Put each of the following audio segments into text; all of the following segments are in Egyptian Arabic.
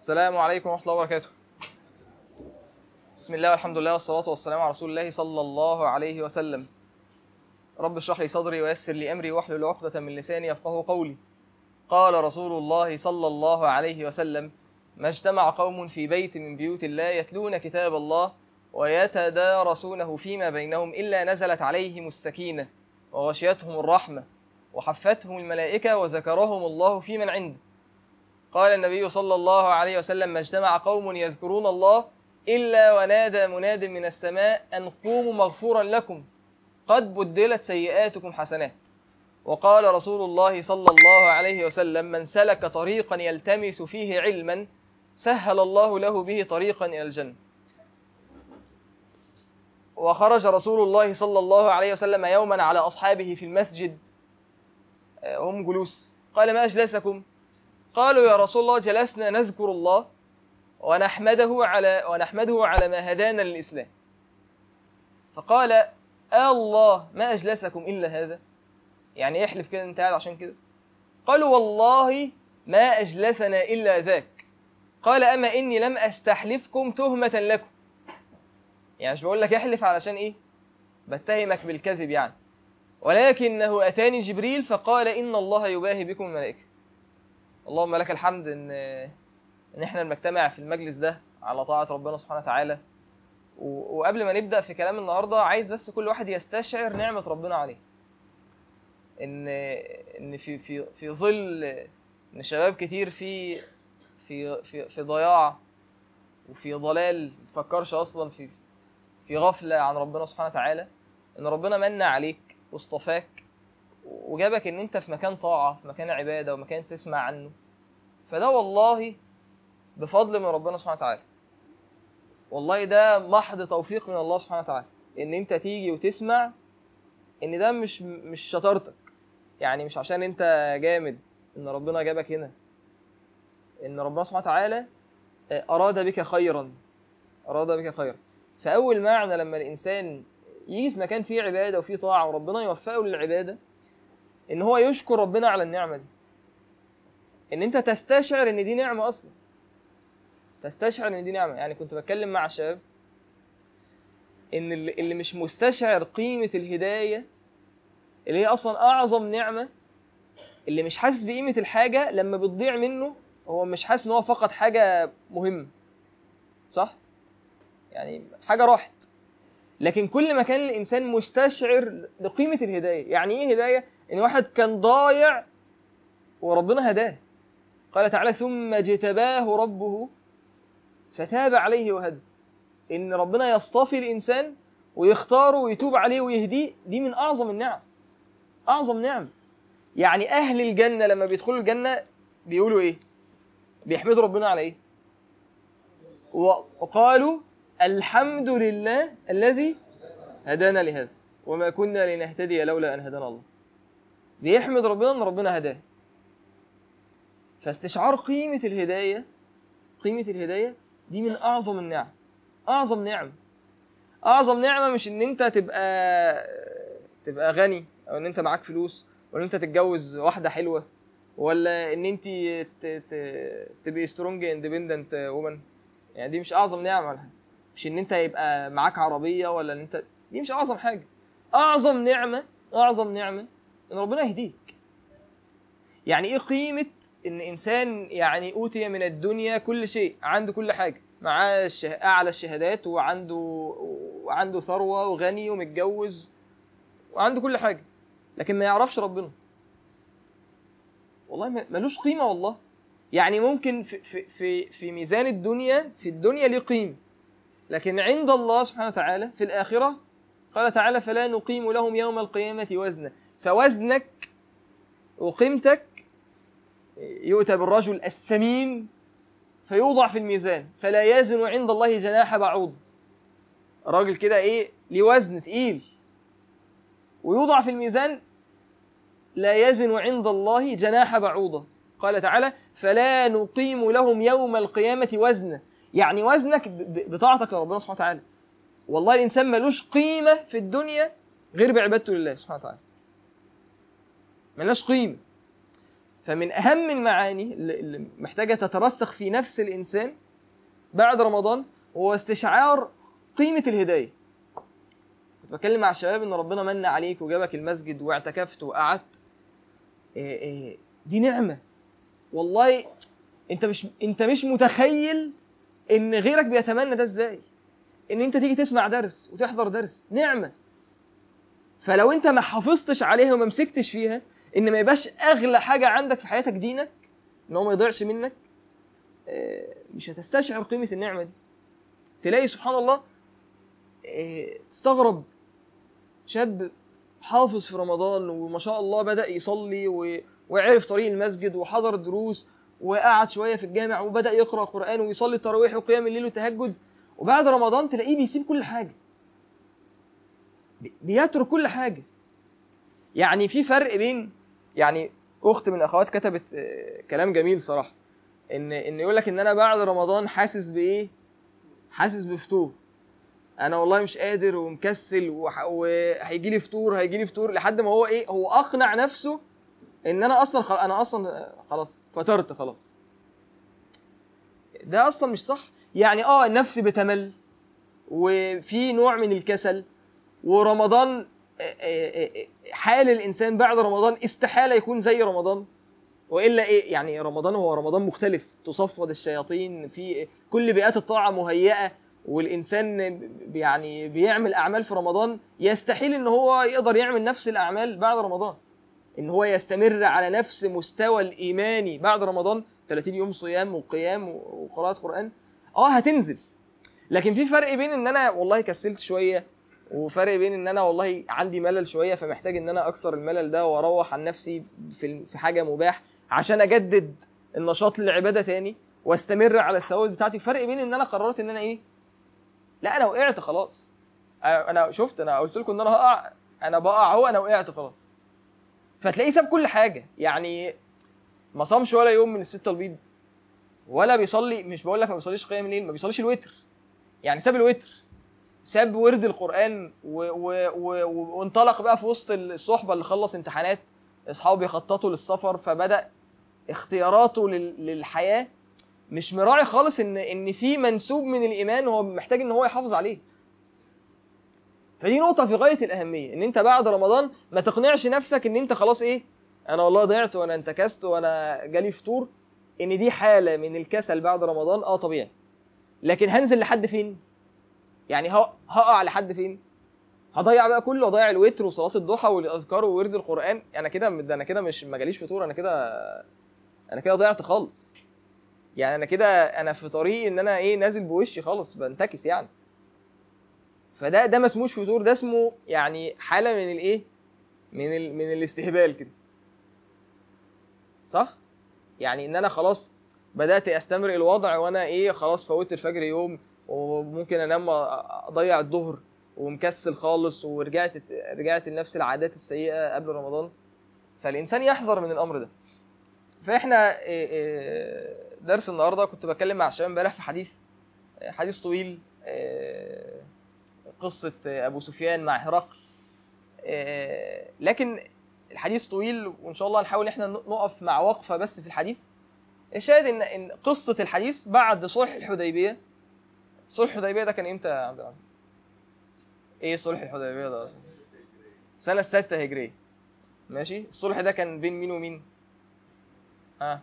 السلام عليكم ورحمة الله وبركاته بسم الله والحمد لله والصلاة والسلام على رسول الله صلى الله عليه وسلم رب اشرح لي صدري ويسر لي أمري واحلل عقدة من لساني يفقه قولي قال رسول الله صلى الله عليه وسلم ما اجتمع قوم في بيت من بيوت الله يتلون كتاب الله ويتدارسونه فيما بينهم إلا نزلت عليهم السكينة وغشيتهم الرحمة وحفتهم الملائكة وذكرهم الله في من عنده قال النبي صلى الله عليه وسلم ما اجتمع قوم يذكرون الله إلا ونادى مناد من السماء أن قوموا مغفورا لكم قد بدلت سيئاتكم حسنات وقال رسول الله صلى الله عليه وسلم من سلك طريقا يلتمس فيه علما سهل الله له به طريقا إلى الجنة وخرج رسول الله صلى الله عليه وسلم يوما على أصحابه في المسجد هم جلوس قال ما أجلسكم قالوا يا رسول الله جلسنا نذكر الله ونحمده على ونحمده على ما هدانا للإسلام فقال آه الله ما أجلسكم إلا هذا يعني احلف كده انت قاعد عشان كده قالوا والله ما أجلسنا إلا ذاك قال أما إني لم أستحلفكم تهمة لكم يعني مش بقول لك احلف علشان إيه بتهمك بالكذب يعني ولكنه أتاني جبريل فقال إن الله يباهي بكم الملائكة اللهم لك الحمد إن إن إحنا المجتمع في المجلس ده على طاعة ربنا سبحانه وتعالى وقبل ما نبدأ في كلام النهاردة عايز بس كل واحد يستشعر نعمة ربنا عليه إن إن في في في ظل إن شباب كتير في في في في ضياع وفي ضلال ما تفكرش أصلا في في غفلة عن ربنا سبحانه وتعالى إن ربنا من عليك واصطفاك وجابك ان انت في مكان طاعة في مكان عبادة ومكان تسمع عنه فده والله بفضل من ربنا سبحانه وتعالى والله ده محض توفيق من الله سبحانه وتعالى ان انت تيجي وتسمع ان ده مش مش شطارتك يعني مش عشان انت جامد ان ربنا جابك هنا ان ربنا سبحانه وتعالى اراد بك خيرا اراد بك خيرا فاول معنى لما الانسان يجي في مكان فيه عبادة وفيه طاعة وربنا يوفقه للعبادة ان هو يشكر ربنا على النعمة دي ان انت تستشعر ان دي نعمة اصلا تستشعر ان دي نعمة يعني كنت بتكلم مع الشباب ان اللي مش مستشعر قيمة الهداية اللي هي اصلا اعظم نعمة اللي مش حاسس بقيمة الحاجة لما بتضيع منه هو مش حاسس ان هو فقد حاجة مهمة صح يعني حاجة راحت لكن كل ما كان الانسان مستشعر لقيمه الهدايه يعني ايه هدايه ان واحد كان ضايع وربنا هداه قال تعالى ثم اجتباه ربه فتاب عليه وهدى ان ربنا يصطفي الانسان ويختاره ويتوب عليه ويهديه دي من اعظم النعم اعظم نعم يعني اهل الجنه لما بيدخلوا الجنه بيقولوا ايه بيحمدوا ربنا على ايه وقالوا الحمد لله الذي هدانا لهذا وما كنا لنهتدي لولا أن هدانا الله بيحمد ربنا أن ربنا هداه فاستشعار قيمة الهداية قيمة الهداية دي من أعظم النعم أعظم نعم أعظم نعمة مش إن أنت تبقى تبقى غني أو إن أنت معاك فلوس ولا أنت تتجوز واحدة حلوة ولا إن أنت تبقي سترونج اندبندنت وومن يعني دي مش أعظم نعمة ولا حاجة مش ان انت يبقى معاك عربيه ولا ان انت دي مش اعظم حاجه اعظم نعمه اعظم نعمه ان ربنا يهديك يعني ايه قيمه ان انسان يعني اوتي من الدنيا كل شيء عنده كل حاجه معاه الشه... اعلى الشهادات وعنده وعنده ثروه وغني ومتجوز وعنده كل حاجه لكن ما يعرفش ربنا والله ملوش قيمه والله يعني ممكن في في في, في ميزان الدنيا في الدنيا ليه قيمه لكن عند الله سبحانه وتعالى في الآخرة قال تعالى فلا نقيم لهم يوم القيامة وزنا فوزنك وقيمتك يؤتى بالرجل السمين فيوضع في الميزان فلا يزن عند الله جناح بعوض راجل كده ايه ليه وزن تقيل ويوضع في الميزان لا يزن عند الله جناح بعوضة قال تعالى فلا نقيم لهم يوم القيامة وزنا يعني وزنك بطاعتك لربنا سبحانه وتعالى والله الانسان ملوش قيمه في الدنيا غير بعبادته لله سبحانه وتعالى ملوش قيمه فمن اهم المعاني اللي اللي محتاجه تترسخ في نفس الانسان بعد رمضان هو استشعار قيمه الهدايه كنت بتكلم مع الشباب ان ربنا من عليك وجابك المسجد واعتكفت وقعدت إيه إيه دي نعمه والله انت مش انت مش متخيل ان غيرك بيتمنى ده ازاي ان انت تيجي تسمع درس وتحضر درس نعمه فلو انت ما حافظتش عليها وما مسكتش فيها ان ما يبقاش اغلى حاجه عندك في حياتك دينك ان هو ما يضيعش منك آه، مش هتستشعر قيمه النعمه دي تلاقي سبحان الله آه، تستغرب شاب حافظ في رمضان وما شاء الله بدأ يصلي و- وعرف طريق المسجد وحضر دروس وقعد شويه في الجامع وبدأ يقرأ قرآن ويصلي التراويح وقيام الليل والتهجد وبعد رمضان تلاقيه بيسيب كل حاجه بي- بيترك كل حاجه يعني في فرق بين يعني اخت من الاخوات كتبت آه، كلام جميل صراحه ان ان يقول لك ان انا بعد رمضان حاسس بايه حاسس بفتور انا والله مش قادر ومكسل وح- وهيجي لي فطور هيجي لي فطور لحد ما هو ايه هو اقنع نفسه ان انا اصلا خل... انا اصلا خلاص فطرت خلاص ده اصلا مش صح يعني اه النفس بتمل وفي نوع من الكسل ورمضان آه، آه، آه، حال الانسان بعد رمضان استحاله يكون زي رمضان والا ايه يعني رمضان هو رمضان مختلف تصفد الشياطين في كل بيئات الطاعه مهيئه والانسان بي- يعني بيعمل اعمال في رمضان يستحيل ان هو يقدر يعمل نفس الاعمال بعد رمضان ان هو يستمر على نفس مستوى الايماني بعد رمضان 30 يوم صيام وقيام وقراءه قران اه هتنزل لكن في فرق بين ان انا والله كسلت شويه وفرق بين ان انا والله عندي ملل شويه فمحتاج ان انا اكسر الملل ده واروح عن نفسي في في حاجه مباح عشان اجدد النشاط للعباده تاني واستمر على الثوابت بتاعتي فرق بين ان انا قررت ان انا ايه لا انا وقعت خلاص انا شفت انا قلت لكم ان انا هقع انا بقع اهو انا وقعت خلاص فتلاقيه ساب كل حاجه يعني ما صامش ولا يوم من الستة البيض ولا بيصلي مش بقول لك ما بيصليش قيام الليل ما بيصليش الوتر يعني ساب الوتر ساب ورد القرآن و... و... و... و... وانطلق بقى في وسط الصحبة اللي خلص امتحانات اصحابه بيخططوا للسفر فبدأ اختياراته لل... للحياة مش مراعي خالص ان ان في منسوب من الايمان هو محتاج ان هو يحافظ عليه فدي نقطة في غاية الأهمية إن أنت بعد رمضان ما تقنعش نفسك إن أنت خلاص إيه أنا والله ضعت وأنا انتكست وأنا جالي فطور إن دي حالة من الكسل بعد رمضان أه طبيعي لكن هنزل لحد فين؟ يعني ه- هقع لحد فين؟ هضيع بقى كله هضيع الوتر وصلاة الضحى والأذكار وورد القرآن أنا كده ده أنا كده مش ما جاليش فطور أنا كده أنا كده ضيعت خالص يعني أنا كده أنا في طريق إن أنا إيه نازل بوشي خالص بنتكس يعني فده ده ما اسموش فطور ده اسمه يعني حاله من الايه من ال... من الاستهبال كده صح يعني ان انا خلاص بدات استمر الوضع وانا ايه خلاص فوت الفجر يوم وممكن انام اضيع الظهر ومكسل خالص ورجعت رجعت لنفس العادات السيئه قبل رمضان فالانسان يحذر من الامر ده فاحنا إيه إيه درس النهارده كنت بتكلم مع الشباب امبارح في حديث حديث طويل إيه قصة أبو سفيان مع هرقل آه، لكن الحديث طويل وإن شاء الله نحاول إحنا نقف مع وقفة بس في الحديث الشاهد إن إن قصة الحديث بعد صلح الحديبية صلح الحديبية ده كان إمتى يا عبد العزيز؟ إيه صلح الحديبية ده؟ سنة ستة هجرية ماشي الصلح ده كان بين مين ومين؟ ها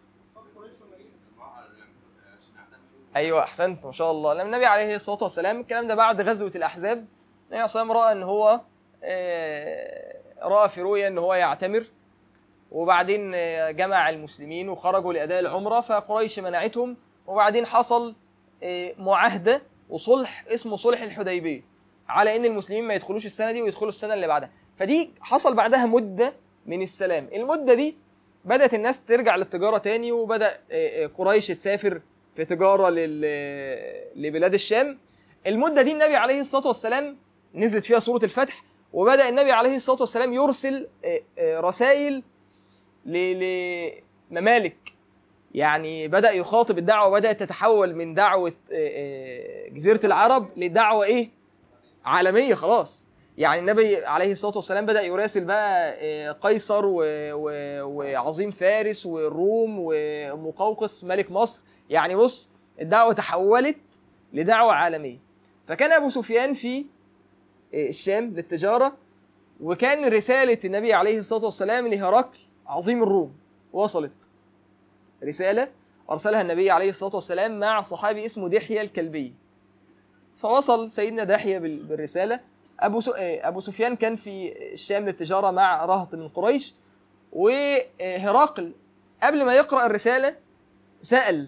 ايوه احسنت ما شاء الله لما النبي عليه الصلاه والسلام الكلام ده بعد غزوه الاحزاب النبي عليه الصلاه والسلام راى ان هو آه، راى في رؤيا ان هو يعتمر وبعدين آه، جمع المسلمين وخرجوا لاداء العمره فقريش منعتهم وبعدين حصل آه، معاهده وصلح اسمه صلح الحديبيه على ان المسلمين ما يدخلوش السنه دي ويدخلوا السنه اللي بعدها فدي حصل بعدها مده من السلام المده دي بدات الناس ترجع للتجاره تاني وبدا آه، آه، قريش تسافر في تجاره لل... لبلاد الشام المده دي النبي عليه الصلاه والسلام نزلت فيها سوره الفتح وبدا النبي عليه الصلاه والسلام يرسل رسائل لممالك يعني بدا يخاطب الدعوه بدات تتحول من دعوه آه، آه، جزيره العرب لدعوه ايه عالميه خلاص يعني النبي عليه الصلاه والسلام بدا يراسل بقى آه، قيصر و... و... وعظيم فارس والروم ومقوقس ملك مصر يعني بص الدعوه تحولت لدعوه عالميه فكان ابو سفيان في آه، الشام للتجاره وكان رساله النبي عليه الصلاه والسلام لهرقل عظيم الروم وصلت رساله ارسلها النبي عليه الصلاه والسلام مع صحابي اسمه دحيه الكلبي فوصل سيدنا دحيه بال- بالرساله ابو س... آه، ابو سفيان كان في الشام للتجاره مع رهط من قريش وهرقل قبل ما يقرا الرساله سال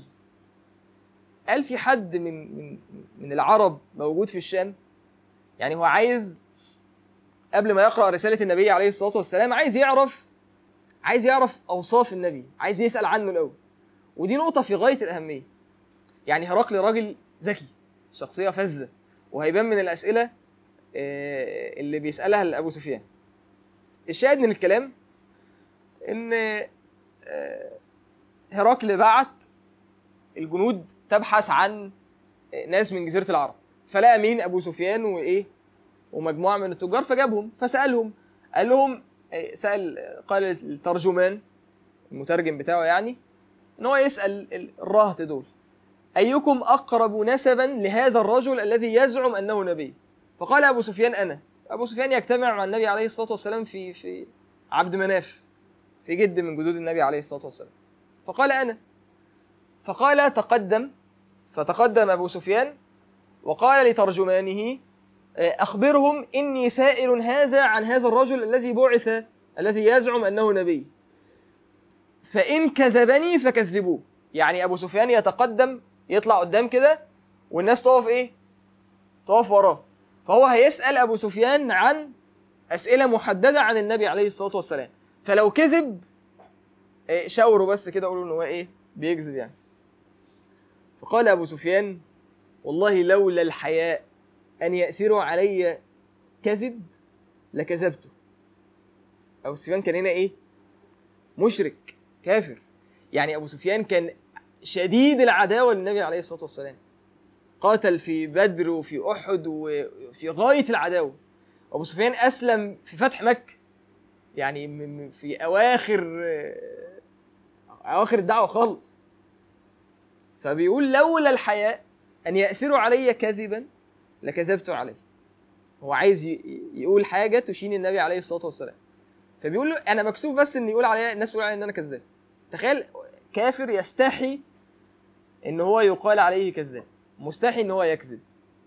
قال في حد من من من العرب موجود في الشام يعني هو عايز قبل ما يقرا رساله النبي عليه الصلاه والسلام عايز يعرف عايز يعرف اوصاف النبي عايز يسال عنه الاول ودي نقطه في غايه الاهميه يعني هرقل راجل ذكي شخصيه فذه وهيبان من الاسئله آه، اللي بيسالها لابو سفيان الشاهد من الكلام ان آه، هرقل بعت الجنود تبحث عن ناس من جزيره العرب فلقى مين ابو سفيان وايه ومجموعه من التجار فجابهم فسالهم قال لهم آه، سال قال الترجمان المترجم بتاعه يعني ان هو يسال ال- الرهط دول ايكم اقرب نسبا لهذا الرجل الذي يزعم انه نبي فقال ابو سفيان انا ابو سفيان يجتمع مع النبي عليه الصلاه والسلام في في عبد مناف في جد من جدود النبي عليه الصلاه والسلام فقال انا فقال تقدم فتقدم ابو سفيان وقال لترجمانه آه، اخبرهم اني سائل هذا عن هذا الرجل الذي بعث الذي يزعم انه نبي فان كذبني فكذبوه يعني ابو سفيان يتقدم يطلع قدام كده والناس تقف ايه تقف وراه فهو هيسال ابو سفيان عن اسئله محدده عن النبي عليه الصلاه والسلام فلو كذب إيه، شاوروا بس كده قولوا ان هو ايه بيكذب يعني فقال ابو سفيان والله لولا الحياء ان ياثروا علي كذب لكذبته ابو سفيان كان هنا ايه مشرك كافر يعني ابو سفيان كان شديد العداوه للنبي عليه الصلاه والسلام قاتل في بدر وفي احد وفي غايه العداوه ابو سفيان اسلم في فتح مكه يعني م- م- في اواخر اواخر الدعوه خالص فبيقول لولا الحياء ان ياثروا علي كذبا لكذبت عليه هو عايز ي- يقول حاجه تشين النبي عليه الصلاه والسلام فبيقول له انا مكسوف بس ان يقول عليا الناس تقول عليا ان انا كذاب تخيل كافر يستحي ان هو يقال عليه كذاب مستحي ان هو يكذب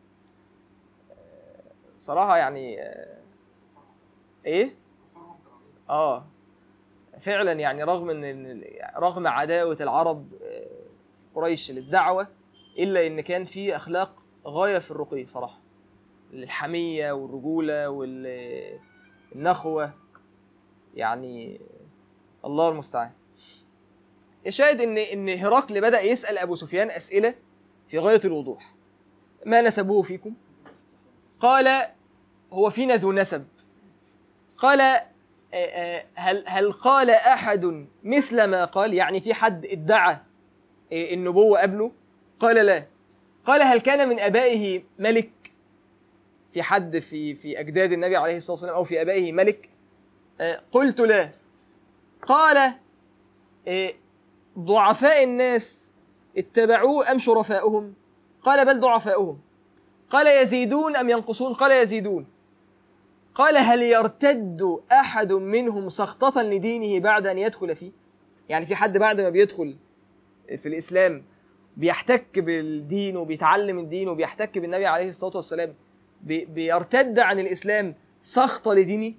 آه، صراحه يعني آه، ايه اه فعلا يعني رغم ان إن- رغم عداوه العرب آه، قريش للدعوه الا ان كان في اخلاق غايه في الرقي صراحه الحميه والرجوله والنخوه يعني الله المستعان الشاهد ان ان هرقل بدا يسال ابو سفيان اسئله في غايه الوضوح ما نسبوه فيكم قال هو فينا ذو نسب قال آه، آه، هل هل قال احد مثل ما قال يعني في حد ادعى آه، النبوه قبله قال لا قال هل كان من ابائه ملك في حد في في اجداد النبي عليه الصلاه والسلام او في ابائه ملك آه، قلت لا قال آه، ضعفاء الناس اتبعوه ام شرفاؤهم قال بل ضعفاؤهم قال يزيدون ام ينقصون قال يزيدون قال هل يرتد احد منهم سخطة لدينه بعد ان يدخل فيه يعني في حد بعد ما بيدخل في الاسلام بيحتك بالدين وبيتعلم الدين وبيحتك بالنبي عليه الصلاه والسلام بي- بيرتد عن الاسلام سخط لدينه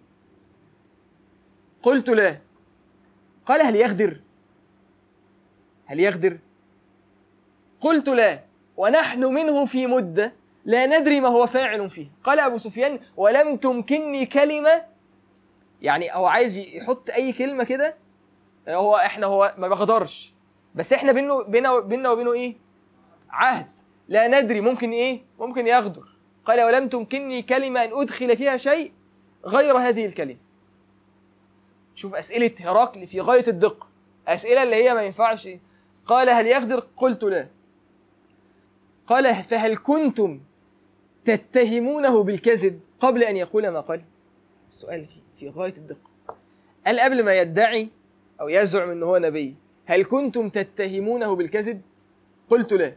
قلت لا قال هل يغدر هل يغدر قلت لا ونحن منه في مدة لا ندري ما هو فاعل فيه قال أبو سفيان ولم تمكنني كلمة يعني هو عايز يحط أي كلمة كده هو إحنا هو ما بغدرش بس إحنا بينه بينه بيننا وبينه إيه عهد لا ندري ممكن إيه ممكن يغدر قال ولم تمكنني كلمة أن أدخل فيها شيء غير هذه الكلمة شوف أسئلة هرقل في غاية الدقة أسئلة اللي هي ما ينفعش قال هل يغدر قلت لا قال فهل كنتم تتهمونه بالكذب قبل أن يقول ما قال السؤال في, في غاية الدقة قال قبل ما يدعي أو يزعم أنه هو نبي هل كنتم تتهمونه بالكذب قلت لا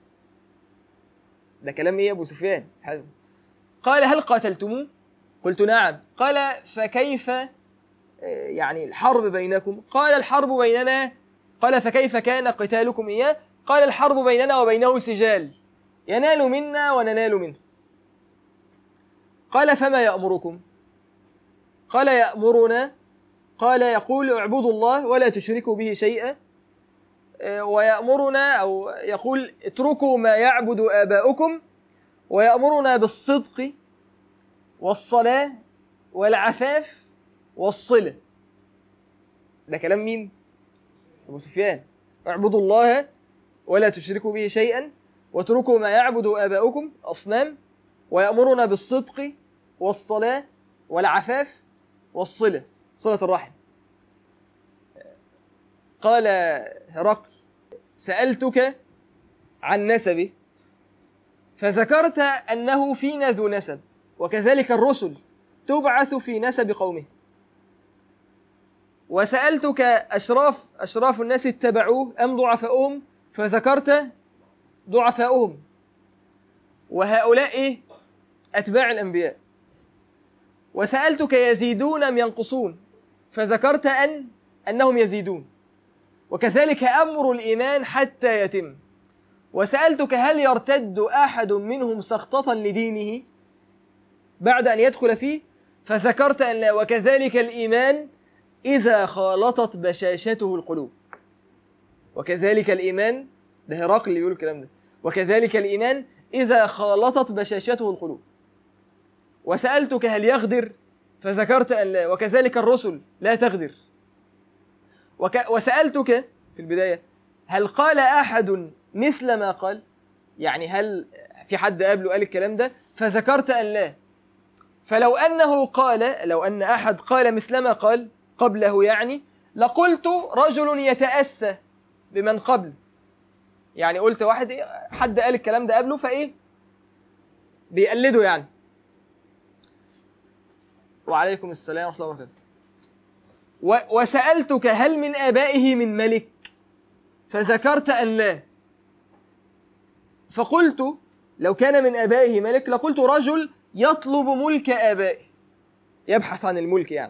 ده كلام ايه ابو سفيان حزم. قال هل قاتلتموه قلت نعم قال فكيف آه، يعني الحرب بينكم قال الحرب بيننا قال فكيف كان قتالكم إياه قال الحرب بيننا وبينه سجال ينال منا وننال منه قال فما يأمركم قال يأمرنا قال يقول اعبدوا الله ولا تشركوا به شيئا آه، ويأمرنا أو يقول اتركوا ما يعبد آباؤكم ويأمرنا بالصدق والصلاة والعفاف والصلة ده كلام مين؟ أبو سفيان اعبدوا الله ولا تشركوا به شيئا واتركوا ما يعبد آباؤكم أصنام ويأمرنا بالصدق والصلاة والعفاف والصلة صلة الرحم قال هرقل سألتك عن نسبه فذكرت أنه فينا ذو نسب وكذلك الرسل تبعث في نسب قومه وسألتك أشراف أشراف الناس اتبعوه أم ضعفاؤهم فذكرت ضعفاؤهم وهؤلاء إيه؟ أتباع الأنبياء وسألتك يزيدون أم ينقصون فذكرت أن أنهم يزيدون وكذلك أمر الإيمان حتى يتم وسألتك هل يرتد أحد منهم سخطة لدينه بعد أن يدخل فيه فذكرت أن لا وكذلك الإيمان إذا خالطت بشاشته القلوب وكذلك الإيمان ده هرقل اللي يقول الكلام ده وكذلك الإيمان إذا خالطت بشاشته القلوب وسألتك هل يغدر فذكرت أن لا وكذلك الرسل لا تغدر وك وسألتك في البداية هل قال أحد مثل ما قال يعني هل في حد قبله قال الكلام ده فذكرت أن لا فلو أنه قال لو أن أحد قال مثل ما قال قبله يعني لقلت رجل يتأسى بمن قبل يعني قلت واحد إيه حد قال الكلام ده قبله فإيه بيقلده يعني وعليكم السلام ورحمة الله وبركاته وسألتك هل من آبائه من ملك فذكرت أن لا فقلت لو كان من آبائه ملك لقلت رجل يطلب ملك آبائه يبحث عن الملك يعني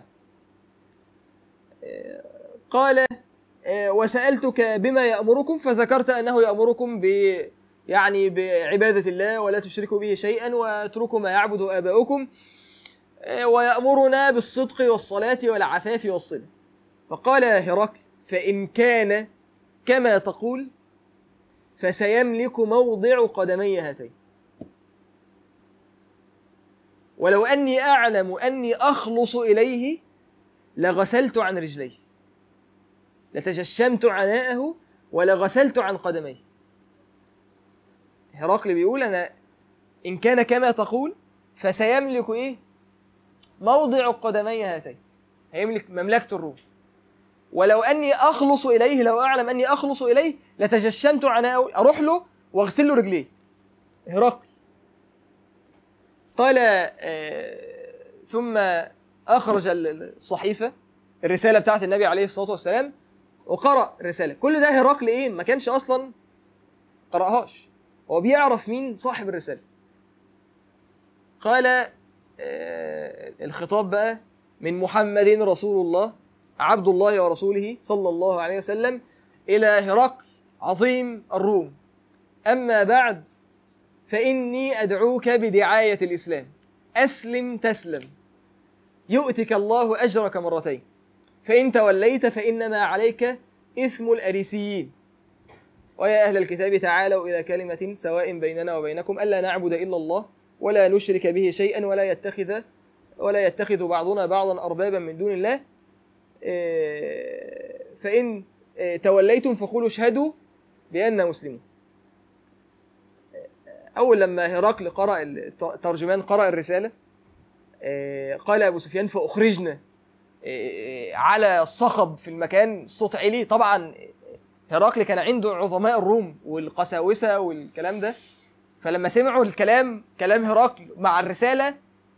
قال وسألتك بما يأمركم فذكرت أنه يأمركم ب يعني بعبادة الله ولا تشركوا به شيئا واتركوا ما يعبد آباؤكم ويأمرنا بالصدق والصلاة والعفاف والصلة فقال هرقل فإن كان كما تقول فسيملك موضع قدمي هاتين ولو أني أعلم أني أخلص إليه لغسلت عن رجليه لتجشمت عناءه ولغسلت عن قدميه هرقل بيقول أنا إن كان كما تقول فسيملك إيه موضع قدمي هاتين هيملك مملكة الروم ولو أني أخلص إليه لو أعلم أني أخلص إليه لتجشمت عناءه أروح له واغسل له رجليه هرقل قال آه ثم أخرج الصحيفة الرسالة بتاعت النبي عليه الصلاة والسلام وقرأ الرسالة كل ده هرقل إيه ما كانش أصلا قرأهاش هو بيعرف مين صاحب الرسالة قال آه الخطاب بقى من محمد رسول الله عبد الله ورسوله صلى الله عليه وسلم إلى هرقل عظيم الروم أما بعد فإني أدعوك بدعاية الإسلام أسلم تسلم يؤتك الله أجرك مرتين فإن توليت فإنما عليك إثم الأريسيين ويا أهل الكتاب تعالوا إلى كلمة سواء بيننا وبينكم ألا نعبد إلا الله ولا نشرك به شيئا ولا يتخذ ولا يتخذ بعضنا بعضا أربابا من دون الله فإن توليتم فقولوا اشهدوا بأننا مسلمون أول لما هرقل قرأ الترجمان قرأ الرسالة قال أبو سفيان فأخرجنا على الصخب في المكان الصوت علي طبعا هرقل كان عنده عظماء الروم والقساوسة والكلام ده فلما سمعوا الكلام كلام هرقل مع الرسالة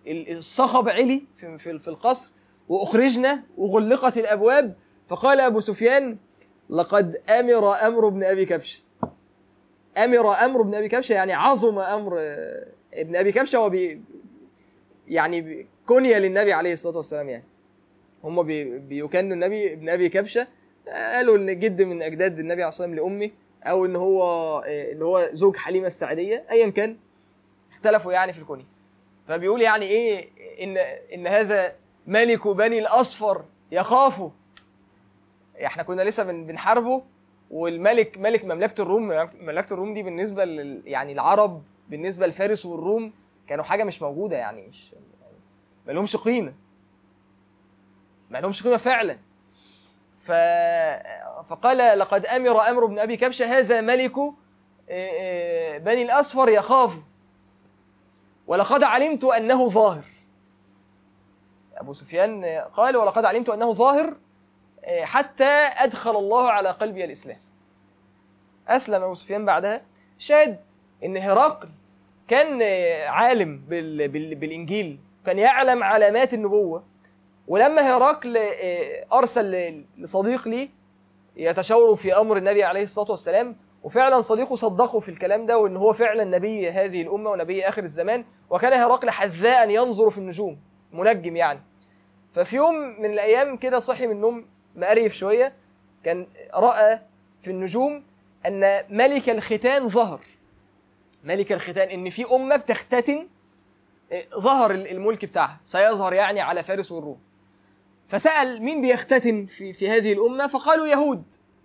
ال- الصخب علي في, في, في القصر وأخرجنا وغلقت الأبواب فقال أبو سفيان لقد أمر أمر بن أبي كبش أمر أمر بن أبي كبشة يعني عظم أمر آه، ابن أبي كبشة وبي يعني بي- كنية للنبي عليه الصلاة والسلام يعني هم بي بيكنوا النبي ابن أبي كبشة آه، قالوا إن جد من أجداد النبي عليه الصلاة والسلام لأمي أو إن هو آه، إن هو زوج حليمة السعدية أيا كان اختلفوا يعني في الكنية فبيقول يعني إيه إن إن هذا ملك بني الأصفر يخافوا احنا كنا لسه بن- بنحاربه والملك ملك مملكة الروم مملكة الروم دي بالنسبة لل يعني العرب بالنسبة لفارس والروم كانوا حاجة مش موجودة يعني مش ما لهمش قيمة ما لهمش قيمة فعلا ف... فقال لقد أمر أمر بن أبي كبشة هذا ملك آه، آه، بني الأصفر يخاف ولقد علمت أنه ظاهر أبو سفيان قال ولقد علمت أنه ظاهر آه، حتى أدخل الله على قلبي الإسلام أسلم أبو سفيان بعدها شاهد إن هرقل كان آه، عالم بال... بال... بالإنجيل كان يعلم علامات النبوة ولما هرقل آه، أرسل ل- لصديق لي يتشاوروا في أمر النبي عليه الصلاة والسلام وفعلا صديقه صدقه في الكلام ده وإن هو فعلا نبي هذه الأمة ونبي آخر الزمان وكان هرقل حذاء ينظر في النجوم منجم يعني ففي يوم من الأيام كده صحي من النوم مقريف شوية كان رأى في النجوم أن ملك الختان ظهر ملك الختان إن في أمة بتختتن إيه، ظهر الملك بتاعها سيظهر يعني على فارس والروم فسأل مين بيختتن في, في هذه الأمة فقالوا يهود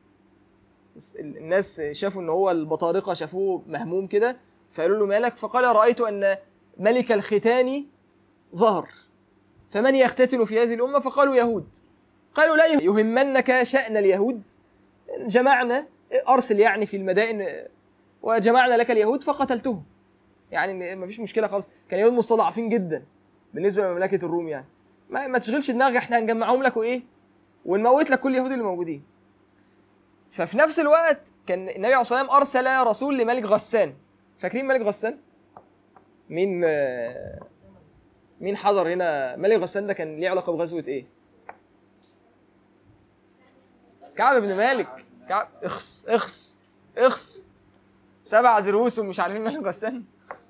الناس شافوا ان هو البطارقة شافوه مهموم كده فقالوا له مالك فقال رأيت أن ملك الختان ظهر فمن يختتن في هذه الأمة فقالوا يهود قالوا لا يهمنك شأن اليهود جمعنا أرسل يعني في المدائن وجمعنا لك اليهود فقتلتهم يعني ما فيش مشكلة خالص كان يهود مستضعفين جدا بالنسبة لمملكة الروم يعني ما, ما تشغلش دماغك احنا هنجمعهم لك وايه ونموت لك كل اليهود اللي موجودين ففي نفس الوقت كان النبي عليه الصلاة والسلام أرسل رسول لملك غسان فاكرين ملك غسان؟ مين آه، مين حضر هنا ملك غسان ده كان ليه علاقة بغزوة ايه؟ كعب بن مالك كعب اخس اخس اخس سبع دروس ومش عارفين ملك غسان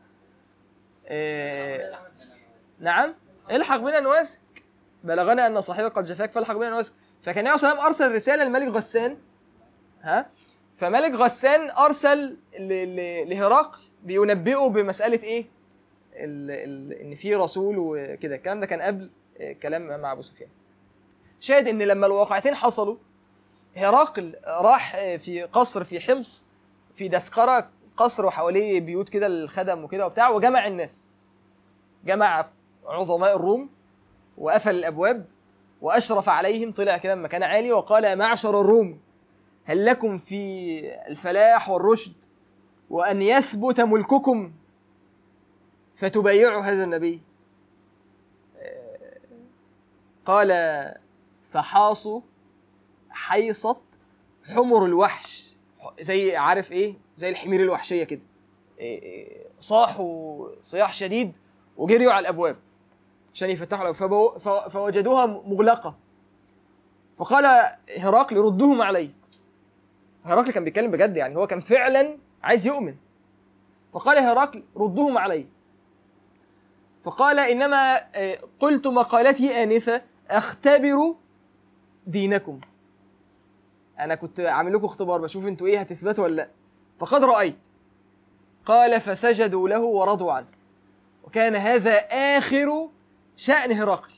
إيه... نعم الحق بنا نواسك بلغنا ان صاحبك قد جفاك فالحق بنا نواسك فكان النبي صلى الله عليه وسلم ارسل رساله لملك غسان ها فملك غسان ارسل ل... ل... لهرقل بينبئه بمساله ايه ال... ال... ان في رسول وكده الكلام ده كان قبل آه، كلام مع ابو سفيان شاهد ان لما الواقعتين حصلوا هرقل راح آه، في قصر في حمص في دسقرة قصر وحواليه بيوت كده للخدم وكده وبتاع وجمع الناس جمع عظماء الروم وقفل الابواب واشرف عليهم طلع كده من مكان عالي وقال يا معشر الروم هل لكم في الفلاح والرشد وان يثبت ملككم فتبايعوا هذا النبي آه، قال فحاصوا حيصت حمر الوحش زي عارف ايه زي الحمير الوحشيه كده إيه إيه، صاحوا صياح شديد وجريوا على الابواب عشان يفتحوا الابواب فبو- ف- فوجدوها مغلقه فقال هرقل ردهم علي هرقل كان بيتكلم بجد يعني هو كان فعلا عايز يؤمن فقال هرقل ردهم علي فقال انما آه، قلت مقالتي انفه اختبر دينكم انا كنت عامل لكم اختبار بشوف انتوا ايه هتثبتوا ولا لا فقد رايت قال فسجدوا له ورضوا عنه وكان هذا اخر شان هرقل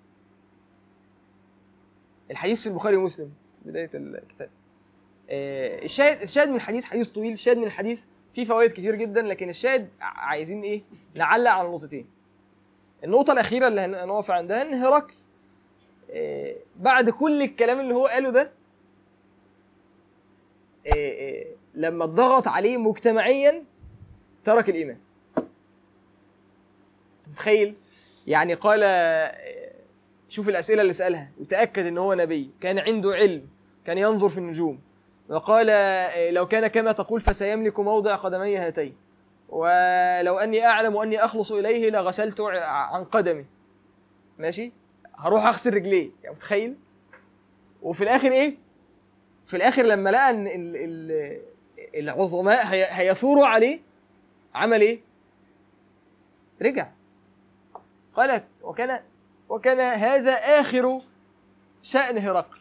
الحديث في البخاري ومسلم بدايه الكتاب آه، الشاهد الشاهد من الحديث حديث طويل الشاهد من الحديث فيه فوائد كتير جدا لكن الشاهد ع- عايزين ايه نعلق على نقطتين النقطه الاخيره اللي هن- هنقف عندها ان هرقل آه، بعد كل الكلام اللي هو قاله ده آه، آه، لما اتضغط عليه مجتمعيا ترك الايمان متخيل يعني قال آه، شوف الاسئله اللي سالها وتاكد ان هو نبي كان عنده علم كان ينظر في النجوم وقال آه، لو كان كما تقول فسيملك موضع قدمي هاتين ولو اني اعلم اني اخلص اليه لغسلت ع- عن قدمي ماشي هروح اغسل رجليه يعني متخيل وفي الاخر ايه في الاخر لما لقى ان ال- ال- العظماء هي- هيثوروا عليه عمل ايه رجع قالت وكان وكان هذا اخر شأن هرقل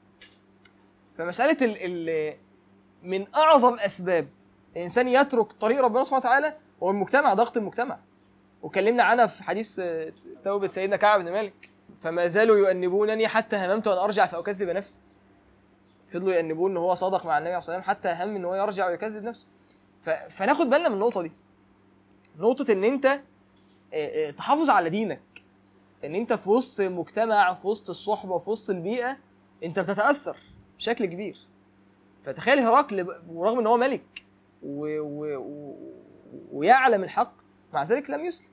فمسألة ال ال من أعظم أسباب الإنسان يترك طريق ربنا سبحانه وتعالى هو المجتمع ضغط المجتمع وكلمنا عنها في حديث آه، توبة سيدنا كعب بن مالك فما زالوا يؤنبونني حتى هممت أن أرجع فأكذب نفسي فضلوا يأنبون إن هو صادق مع النبي عليه الصلاة والسلام حتى هم إن هو يرجع ويكذب نفسه ف... فناخد بالنا من النقطة دي نقطة إن أنت آه، آه، تحافظ على دينك ان انت في وسط مجتمع في وسط الصحبه في وسط البيئه انت بتتاثر بشكل كبير فتخيل هرقل ب- ورغم ان هو ملك و... و... و... ويعلم الحق مع ذلك لم يسلم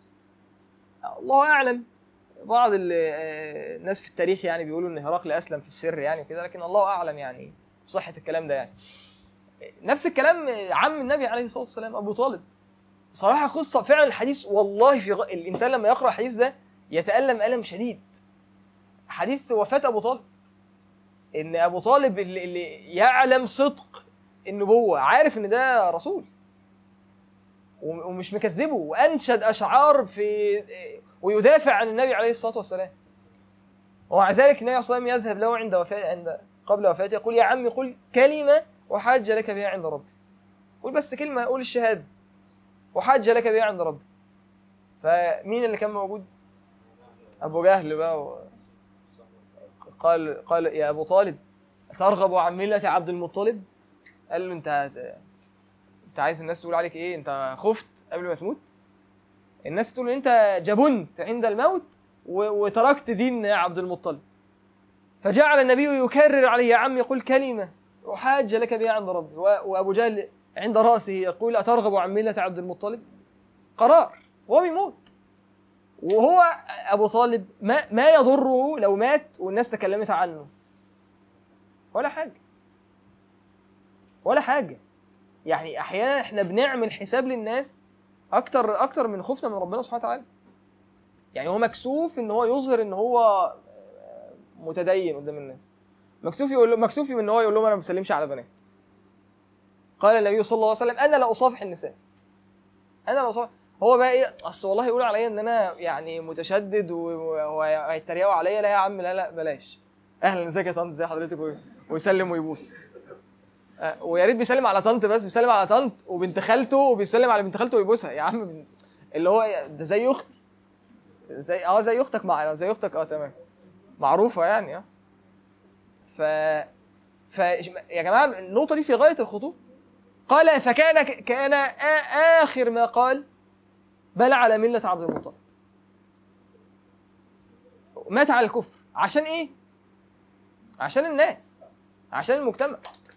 الله اعلم بعض ال- آه، الناس في التاريخ يعني بيقولوا ان هرقل اسلم في السر يعني كده لكن الله اعلم يعني صحه الكلام ده يعني نفس الكلام عم النبي عليه الصلاه والسلام ابو طالب صراحه قصه فعلا الحديث والله في غ... الانسان لما يقرا الحديث ده يتألم ألم شديد حديث وفاة أبو طالب إن أبو طالب اللي, اللي يعلم صدق النبوة عارف إن ده رسول وم- ومش مكذبه وأنشد أشعار في ويدافع عن النبي عليه الصلاة والسلام ومع ذلك النبي عليه الصلاة والسلام يذهب له عند وفاة عند قبل وفاته يقول يا عمي قل كلمة وحاج لك بها عند ربي قول بس كلمة قول الشهادة وحاج لك بها عند ربي فمين اللي كان موجود ابو جهل بقى و... قال قال يا ابو طالب ترغب عن مله عبد المطلب قال له انت هت- انت عايز الناس تقول عليك ايه انت خفت قبل ما تموت الناس تقول ان انت جبنت عند الموت و... وتركت دين عبد المطلب فجعل النبي يكرر عليه يا عم يقول كلمه وحاج لك بها عند ربي و... وابو جهل عند راسه يقول اترغب عن مله عبد المطلب قرار وهو بيموت وهو ابو طالب ما ما يضره لو مات والناس تكلمت عنه ولا حاجه ولا حاجه يعني احيانا احنا بنعمل حساب للناس اكتر اكتر من خوفنا من ربنا سبحانه وتعالى يعني هو مكسوف ان هو يظهر ان هو متدين قدام الناس مكسوف يقول له مكسوف ان هو يقول لهم انا ما بسلمش على بنات قال النبي صلى الله عليه وسلم انا لا اصافح النساء انا لا اصافح هو بقى ايه اصل والله يقول عليا ان انا يعني متشدد و- و- وهيتريقوا عليا لا يا عم لا لا بلاش اهلا ازيك يا طنط ازي حضرتك و- ويسلم ويبوس آه، ويا ريت بيسلم على طنط بس بيسلم على طنط وبنت خالته وبيسلم على بنت خالته ويبوسها يا عم بن- اللي هو ده زي اختي زي اه زي اختك مع زي اختك اه تمام معروفه يعني اه ف ف يا جماعه النقطه دي في غايه الخطوره قال فكان كان آ- اخر ما قال بل على ملة عبد المطلب مات على الكفر عشان ايه عشان الناس عشان المجتمع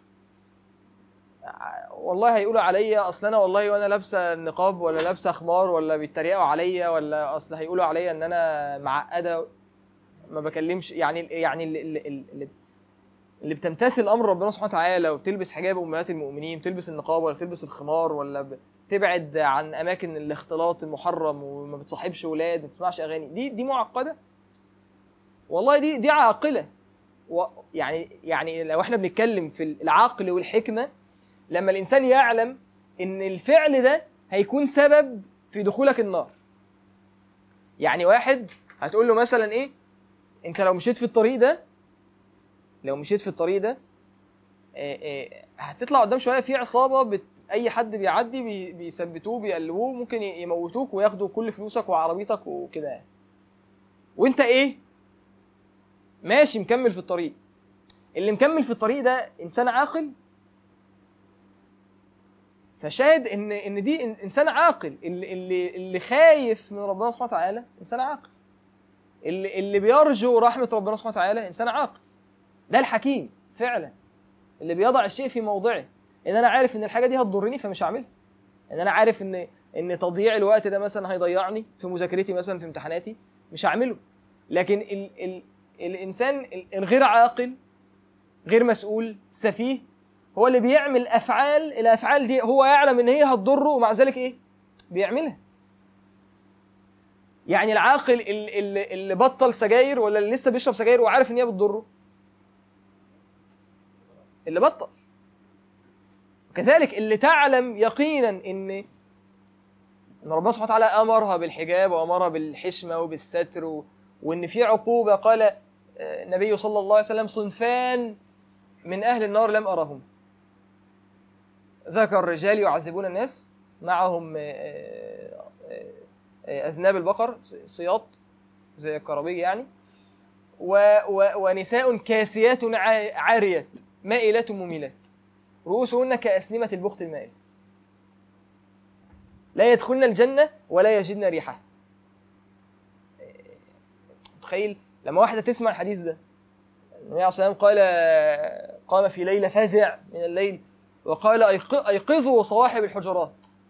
ع- والله هيقولوا عليا اصل انا والله وانا لابسه نقاب ولا لابسه خمار ولا بيتريقوا عليا ولا اصل هيقولوا عليا ان انا معقده ما بكلمش يعني يعني اللي, اللي, اللي, اللي بتمتثل امر ربنا سبحانه وتعالى وبتلبس حجاب امهات المؤمنين بتلبس النقاب ولا بتلبس الخمار ولا ب... تبعد عن اماكن الاختلاط المحرم وما بتصاحبش ولاد ما بتسمعش اغاني دي دي معقده والله دي دي عاقله و يعني يعني لو احنا بنتكلم في العقل والحكمه لما الانسان يعلم ان الفعل ده هيكون سبب في دخولك النار يعني واحد هتقول له مثلا ايه انت لو مشيت في الطريق ده لو مشيت في الطريق ده آه، آه، هتطلع قدام شويه في عصابه بت... اي حد بيعدي بي... بيثبتوه بيقلبوه ممكن ي- يموتوك وياخدوا كل فلوسك وعربيتك وكده يعني. وانت ايه ماشي مكمل في الطريق اللي مكمل في الطريق ده انسان عاقل فشاهد ان ان دي إن- انسان عاقل اللي اللي اللي خايف من ربنا سبحانه وتعالى انسان عاقل اللي اللي بيرجو رحمه ربنا سبحانه وتعالى انسان عاقل ده الحكيم فعلا اللي بيضع الشيء في موضعه ان انا عارف ان الحاجه دي هتضرني فمش هعملها ان انا عارف ان ان تضييع الوقت ده مثلا هيضيعني في مذاكرتي مثلا في امتحاناتي مش هعمله لكن ال ال الانسان ال- الغير عاقل غير مسؤول سفيه هو اللي بيعمل افعال الافعال دي هو يعلم ان هي هتضره ومع ذلك ايه بيعملها يعني العاقل ال- ال- اللي بطل سجاير ولا اللي لسه بيشرب سجاير وعارف ان هي بتضره اللي بطل كذلك اللي تعلم يقينا ان ان ربنا سبحانه وتعالى امرها بالحجاب وامرها بالحشمه وبالستر و... وان في عقوبه قال آه، النبي صلى الله عليه وسلم صنفان من اهل النار لم ارهم ذكر رجال يعذبون الناس معهم آه، آه، آه، اذناب البقر صياط زي الكرابيج يعني و... و... ونساء كاسيات عا- عاريات مائلات مميلات رؤوسهن كأسنمة البخت المائل لا يدخلن الجنة ولا يجدن ريحها تخيل لما واحدة تسمع الحديث ده النبي عليه الصلاة والسلام قال قام في ليلة فزع من الليل وقال أيق- أيقظوا صواحب الحجرات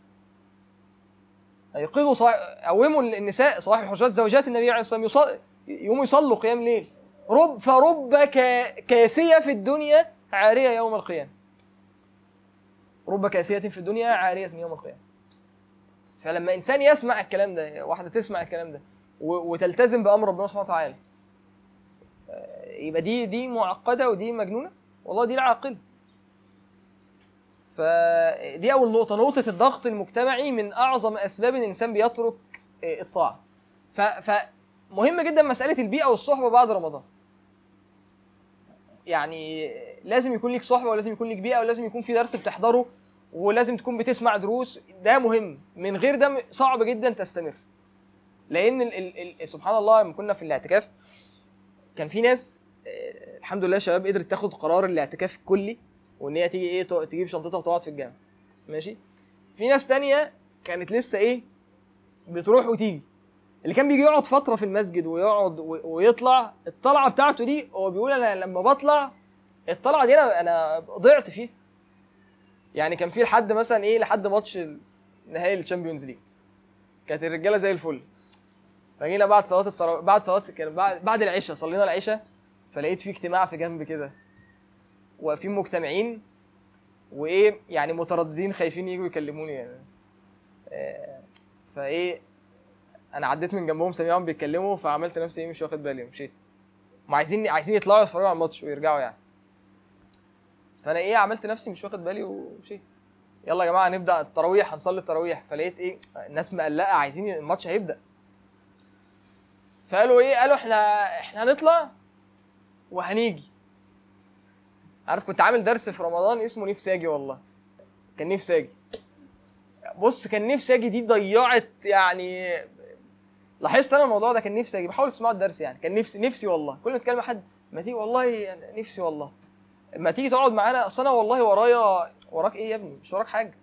أيقظوا صواحب قوموا النساء صواحب الحجرات زوجات النبي عليه الصلاة والسلام يصل... يقوموا يصلوا قيام ليل رب فرب ك... كاسية في الدنيا عارية يوم القيامة رب كاسية في الدنيا عارية يوم القيامة فلما إنسان يسمع الكلام ده واحدة تسمع الكلام ده و- وتلتزم بأمر ربنا سبحانه وتعالى آه، يبقى دي دي معقدة ودي مجنونة والله دي العاقلة فدي أول نقطة نقطة الضغط المجتمعي من أعظم أسباب إن الإنسان بيترك آه، الطاعة ف- فمهم جدا مسألة البيئة والصحبة بعد رمضان يعني لازم يكون ليك صحبة ولازم يكون ليك بيئة ولازم يكون في درس بتحضره ولازم تكون بتسمع دروس ده مهم من غير ده م- صعب جدا تستمر لان ال ال ال سبحان الله لما كنا في الاعتكاف كان في ناس آه، الحمد لله شباب قدرت تاخد قرار الاعتكاف الكلي وان هي تيجي ايه تق- تجيب شنطتها وتقعد في الجامع ماشي في ناس تانية كانت لسه ايه بتروح وتيجي اللي كان بيجي يقعد فتره في المسجد ويقعد و- ويطلع الطلعه بتاعته دي هو بيقول انا لما بطلع الطلعه دي انا انا ضعت فيها يعني كان في لحد مثلا ايه لحد ماتش ال- نهائي الشامبيونز ليج كانت الرجاله زي الفل فجينا بعد صلاه التراويح بعد صلاه كان بعد بعد العشاء صلينا العشاء فلقيت في اجتماع في جنب كده واقفين مجتمعين وايه يعني مترددين خايفين يجوا يكلموني يعني آه، فايه انا عديت من جنبهم سامعهم بيتكلموا فعملت نفسي ايه مش واخد بالي ومشيت هم عايزين عايزين يطلعوا يتفرجوا على الماتش ويرجعوا يعني فانا ايه عملت نفسي مش واخد بالي ومشيت يلا يا جماعه نبدا التراويح هنصلي التراويح فلقيت ايه الناس مقلقه عايزين الماتش هيبدا فقالوا ايه قالوا احنا احنا هنطلع وهنيجي عارف كنت عامل درس في رمضان اسمه نفسي اجي والله كان نفسي اجي بص كان نفسي اجي دي ضيعت يعني لاحظت انا الموضوع ده كان نفسي اجي بحاول تسمعوا الدرس يعني كان نفسي نفسي والله كل ما اتكلم مع حد ما تيجي والله أنا نفسي والله ما تيجي تقعد معانا اصل انا والله ورايا وراك ايه يا ابني مش وراك حاجه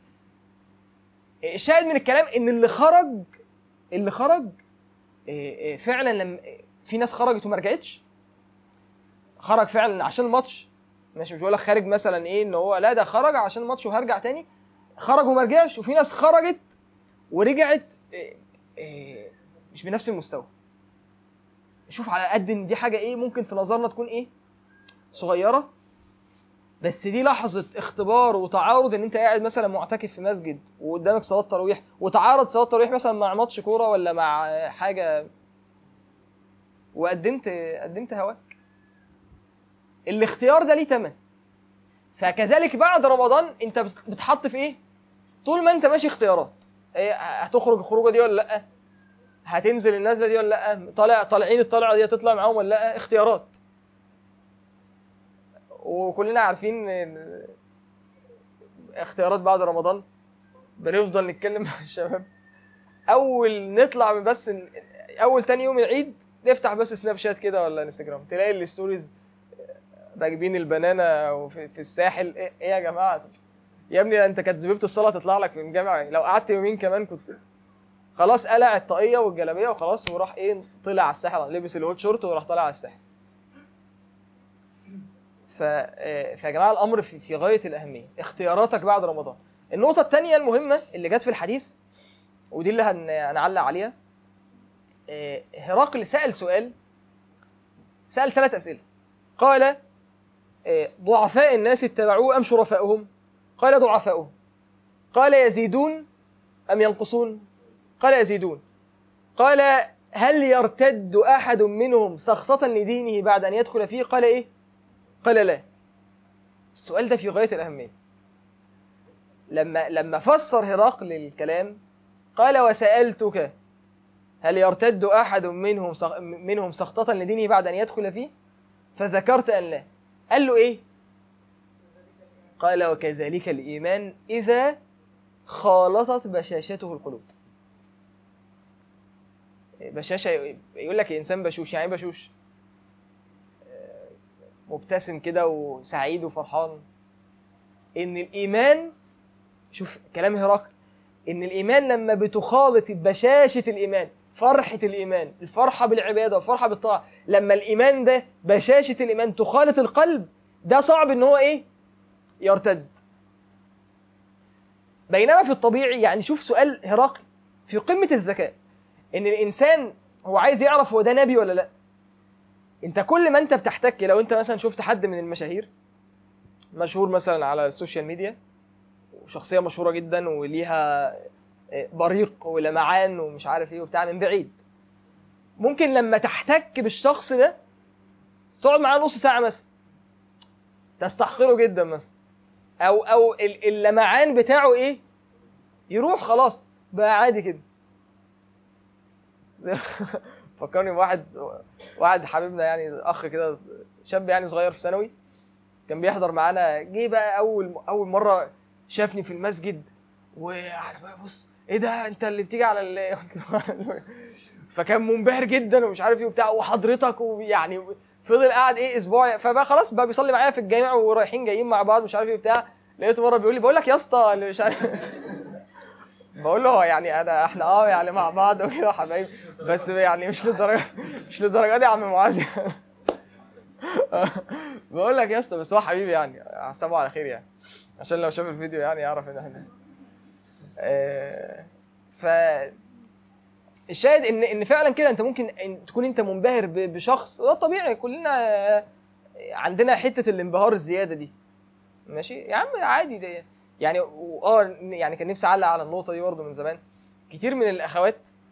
الشاهد من الكلام ان اللي خرج اللي خرج إيه، إيه، فعلا لما في ناس خرجت وما رجعتش خرج فعلا عشان الماتش ماشي مش بقول لك خارج مثلا ايه ان هو لا ده خرج عشان الماتش وهرجع تاني خرج وما رجعش وفي ناس خرجت ورجعت إيه، إيه، مش بنفس المستوى شوف على قد ان دي حاجه ايه ممكن في نظرنا تكون ايه صغيره بس دي لحظه اختبار وتعارض ان انت قاعد مثلا معتكف في مسجد وقدامك صلاه تراويح وتعارض صلاه تراويح مثلا مع ماتش كوره ولا مع حاجه وقدمت قدمت هواك الاختيار ده ليه تمن فكذلك بعد رمضان انت بت- بتحط في ايه طول ما انت ماشي اختيارات ايه هتخرج الخروجه دي ولا لا هتنزل النزله دي ولا لا طالع طالعين الطلعه دي هتطلع معاهم ولا لا اختيارات وكلنا عارفين إن اختيارات بعد رمضان بنفضل نتكلم مع الشباب اول نطلع من بس اول تاني يوم العيد نفتح بس سناب شات كده ولا انستجرام تلاقي الستوريز راكبين البنانا وفي في الساحل ايه إيه يا جماعه يا ابني ده انت كانت زبيبه الصلاه تطلع لك من الجامعه لو قعدت يومين كمان كنت خلاص قلع الطاقيه والجلابيه وخلاص وراح ايه طلع على الساحل لبس الهوت شورت وراح طالع على الساحل ف آه، فيا جماعه الامر في في غايه الاهميه اختياراتك بعد رمضان النقطه الثانيه المهمه اللي جت في الحديث ودي اللي هن- هنعلق عليها آه، هرقل سأل سؤال سأل ثلاث أسئلة قال آه، ضعفاء الناس اتبعوه أم شرفاؤهم قال ضعفاؤهم قال يزيدون أم ينقصون قال يزيدون قال هل يرتد أحد منهم سخطة لدينه بعد أن يدخل فيه قال إيه قال لا السؤال ده في غاية الأهمية لما لما فسر هرقل الكلام قال وسألتك هل يرتد أحد منهم سخ... منهم سخطة لدينه بعد أن يدخل فيه فذكرت أن لا قال له إيه قال وكذلك الإيمان إذا خالطت بشاشته القلوب بشاشة يقول لك الإنسان بشوش يعني إيه بشوش آه، مبتسم كده وسعيد وفرحان إن الإيمان شوف كلام هرقل إن الإيمان لما بتخالط بشاشة الإيمان فرحة الإيمان الفرحة بالعبادة والفرحة بالطاعة لما الإيمان ده بشاشة الإيمان تخالط القلب ده صعب إن هو إيه يرتد بينما في الطبيعي يعني شوف سؤال هرقل في قمة الذكاء ان الانسان هو عايز يعرف هو ده نبي ولا لا انت كل ما انت بتحتك لو انت مثلا شفت حد من المشاهير مشهور مثلا على السوشيال ميديا وشخصية مشهورة جدا وليها بريق ولمعان ومش عارف ايه وبتاع من بعيد ممكن لما تحتك بالشخص ده تقعد معاه نص ساعة مثلا تستحقره جدا مثلا او او ال- اللمعان بتاعه ايه يروح خلاص بقى عادي كده فكرني بواحد واحد حبيبنا يعني اخ كده شاب يعني صغير في ثانوي كان بيحضر معانا جه بقى اول اول مره شافني في المسجد وقعد بقى بص ايه ده انت اللي بتيجي على ال... فكان منبهر جدا ومش عارف ايه وبتاع وحضرتك ويعني فضل قاعد ايه اسبوع فبقى خلاص بقى بيصلي معايا في الجامع ورايحين جايين مع بعض مش عارف ايه بتاع لقيته مره بيقول لي بقول لك يا اسطى اللي مش عارف بقول له هو يعني انا احنا اه يعني مع بعض وكده حبايب بس يعني مش للدرجه مش للدرجه دي يا عم معاذ بقول لك يا اسطى بس هو حبيبي يعني احسبه على خير يعني عشان لو شاف الفيديو يعني يعرف ان احنا آه، ف الشاهد ان ان فعلا كده انت ممكن إن تكون انت منبهر ب- بشخص ده طبيعي كلنا آه، عندنا حته الانبهار الزياده دي ماشي يا عم عادي ده يعني و- اه يعني كان نفسي اعلق على النقطه دي برضه من زمان كتير من الاخوات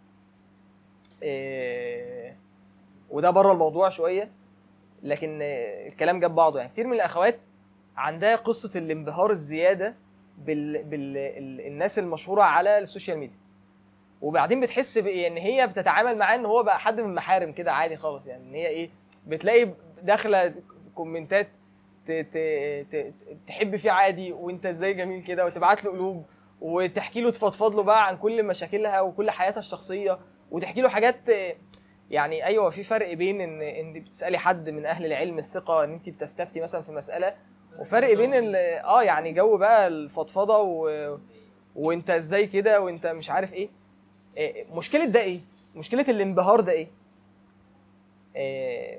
آه، وده بره الموضوع شويه لكن آه، الكلام جاب بعضه يعني كتير من الاخوات عندها قصه الانبهار الزياده بال... بال... ال- الناس المشهوره على السوشيال ميديا وبعدين بتحس بإيه ان هي بتتعامل معاه ان هو بقى حد من المحارم كده عادي خالص يعني ان هي ايه بتلاقي داخله كومنتات ت... ت... ت... تحب فيه عادي وانت ازاي جميل كده وتبعت له قلوب وتحكي له تفضفض له بقى عن كل مشاكلها وكل حياتها الشخصيه وتحكي له حاجات آه، يعني ايوه في فرق بين ان ان بتسالي حد من اهل العلم الثقه ان انت بتستفتي مثلا في مساله وفرق بين ال- اه يعني جو بقى الفضفضه و... وانت ازاي كده وانت مش عارف ايه إيه، مشكله ده ايه مشكله الانبهار ده ايه إيه،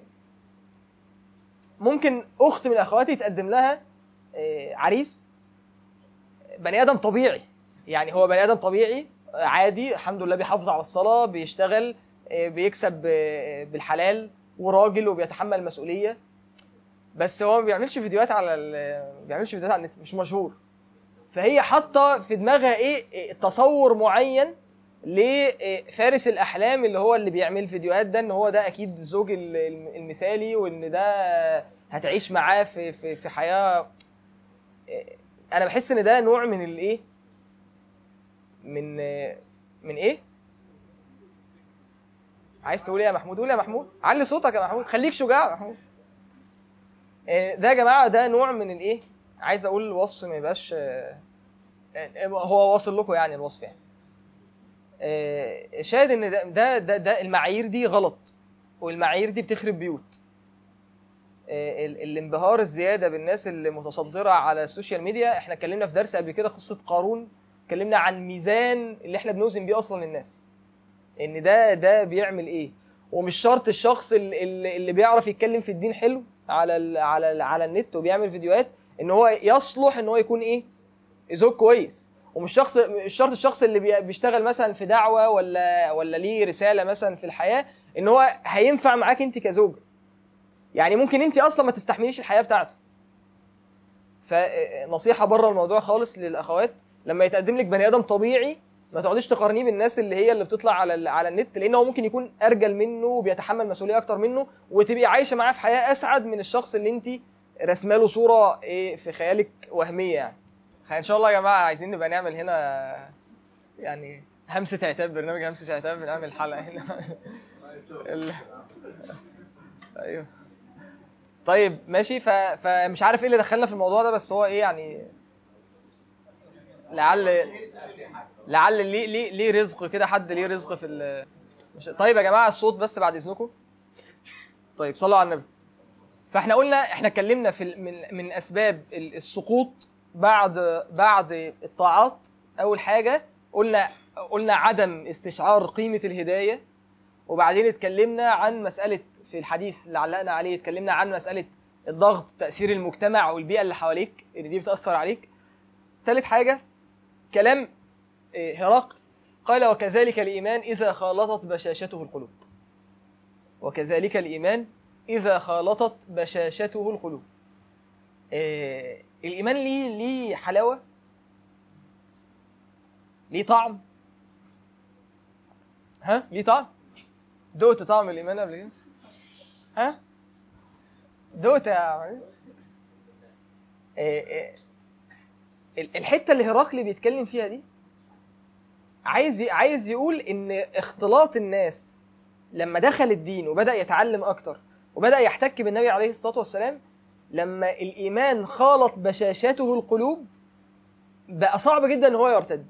ممكن اخت من اخواتي يتقدم لها إيه، عريس بني ادم طبيعي يعني هو بني ادم طبيعي عادي الحمد لله بيحافظ على الصلاه بيشتغل إيه، بيكسب إيه، بالحلال وراجل وبيتحمل مسؤوليه بس هو ما بيعملش فيديوهات على ال... ما بيعملش فيديوهات على النت مش مشهور فهي حاطه في دماغها ايه إيه، تصور معين لفارس الاحلام اللي هو اللي بيعمل فيديوهات ده ان هو ده اكيد الزوج ال- الم- المثالي وان ده هتعيش معاه في في في حياه إيه، انا بحس ان ده نوع من الايه من من ايه عايز تقول ايه يا محمود قول يا محمود علي صوتك يا محمود خليك شجاع يا محمود إيه، ده يا جماعه ده نوع من الايه عايز اقول الوصف ما يبقاش آه، آه، هو واصل لكم يعني الوصف يعني آه، شاهد ان ده ده ده, ده المعايير دي غلط والمعايير دي بتخرب بيوت آه، ال- الانبهار الزياده بالناس اللي متصدره على السوشيال ميديا احنا اتكلمنا في درس قبل كده قصه قارون اتكلمنا عن ميزان اللي احنا بنوزن بيه اصلا الناس ان ده ده بيعمل ايه ومش شرط الشخص ال- ال- اللي بيعرف يتكلم في الدين حلو على ال على ال على النت وبيعمل فيديوهات ان هو يصلح ان هو يكون ايه زوج كويس ومش شخص مش شرط الشخص اللي بي- بيشتغل مثلا في دعوه ولا ولا ليه رساله مثلا في الحياه ان هو هينفع معاك انت كزوج يعني ممكن انت اصلا ما تستحمليش الحياه بتاعته فنصيحه بره الموضوع خالص للاخوات لما يتقدم لك بني ادم طبيعي ما تقعديش تقارنيه بالناس اللي هي اللي بتطلع على ال- على النت لان هو ممكن يكون ارجل منه وبيتحمل مسؤوليه اكتر منه وتبقي عايشه معاه في حياه اسعد من الشخص اللي انت رسمه له صوره ايه في خيالك وهميه يعني ان شاء الله يا جماعه عايزين نبقى نعمل هنا يعني همسه عتاب برنامج همسه عتاب بنعمل حلقه هنا ال... ايوه طيب ماشي ف... فمش عارف ايه اللي دخلنا في الموضوع ده بس هو ايه يعني لعل لعل ليه ليه ليه رزق كده حد ليه رزق في ال... مش... طيب يا جماعه الصوت بس بعد اذنكم طيب صلوا على النبي فاحنا قلنا احنا اتكلمنا في ال- من من اسباب ال- السقوط بعد بعد الطاعات اول حاجه قلنا قلنا عدم استشعار قيمه الهدايه وبعدين اتكلمنا عن مساله في الحديث اللي علقنا عليه اتكلمنا عن مساله الضغط تاثير المجتمع والبيئه اللي حواليك اللي دي بتاثر عليك ثالث حاجه كلام إيه، هرقل قال وكذلك الايمان اذا خالطت بشاشته القلوب وكذلك الايمان اذا خالطت بشاشته القلوب إيه، الايمان ليه ليه حلاوه ليه طعم ها ليه طعم دقت طعم الايمان قبل كده ها دقت يا عمرو إيه إيه ال- الحته اللي هرقل بيتكلم فيها دي عايز ي- عايز يقول ان اختلاط الناس لما دخل الدين وبدا يتعلم اكتر وبدا يحتك بالنبي عليه الصلاه والسلام لما الايمان خالط بشاشته القلوب بقى صعب جدا ان هو يرتد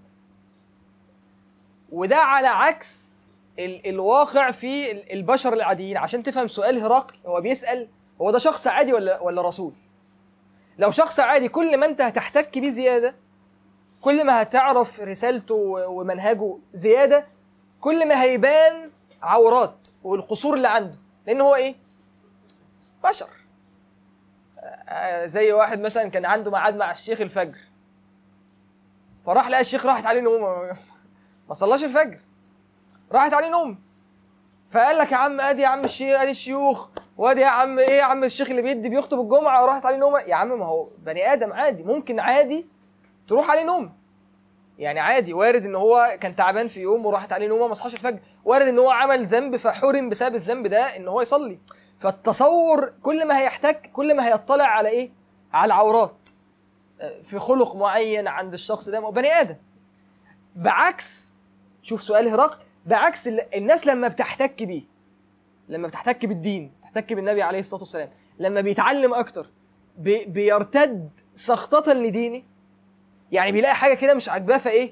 وده على عكس ال الواقع في ال- البشر العاديين عشان تفهم سؤال هرقل هو بيسال هو ده شخص عادي ولا ولا رسول لو شخص عادي كل ما انت هتحتك بيه زياده كل ما هتعرف رسالته و- ومنهجه زياده كل ما هيبان عورات والقصور اللي عنده لان هو ايه بشر آه، زي واحد مثلا كان عنده ميعاد مع الشيخ الفجر فراح لقى الشيخ راحت عليه نوم ما صلاش الفجر راحت عليه نوم فقال لك يا عم ادي يا عم الشيخ ادي الشيوخ وادي يا عم ايه يا عم الشيخ اللي بيدي بيخطب الجمعه وراحت عليه نوم يا عم ما هو بني ادم عادي ممكن عادي تروح عليه نوم يعني عادي وارد ان هو كان تعبان في يوم وراحت عليه نومه ما صحاش الفجر وارد ان هو عمل ذنب فحرم بسبب الذنب ده ان هو يصلي فالتصور كل ما هيحتك كل ما هيطلع على ايه على العورات آه، في خلق معين عند الشخص ده ما هو بني ادم بعكس شوف سؤال هرقل بعكس ال- الناس لما بتحتك بيه لما بتحتك بالدين تحتك بالنبي عليه الصلاه والسلام لما بيتعلم اكتر بي بيرتد سخطة لدينه يعني بيلاقي حاجه كده مش عاجباه فايه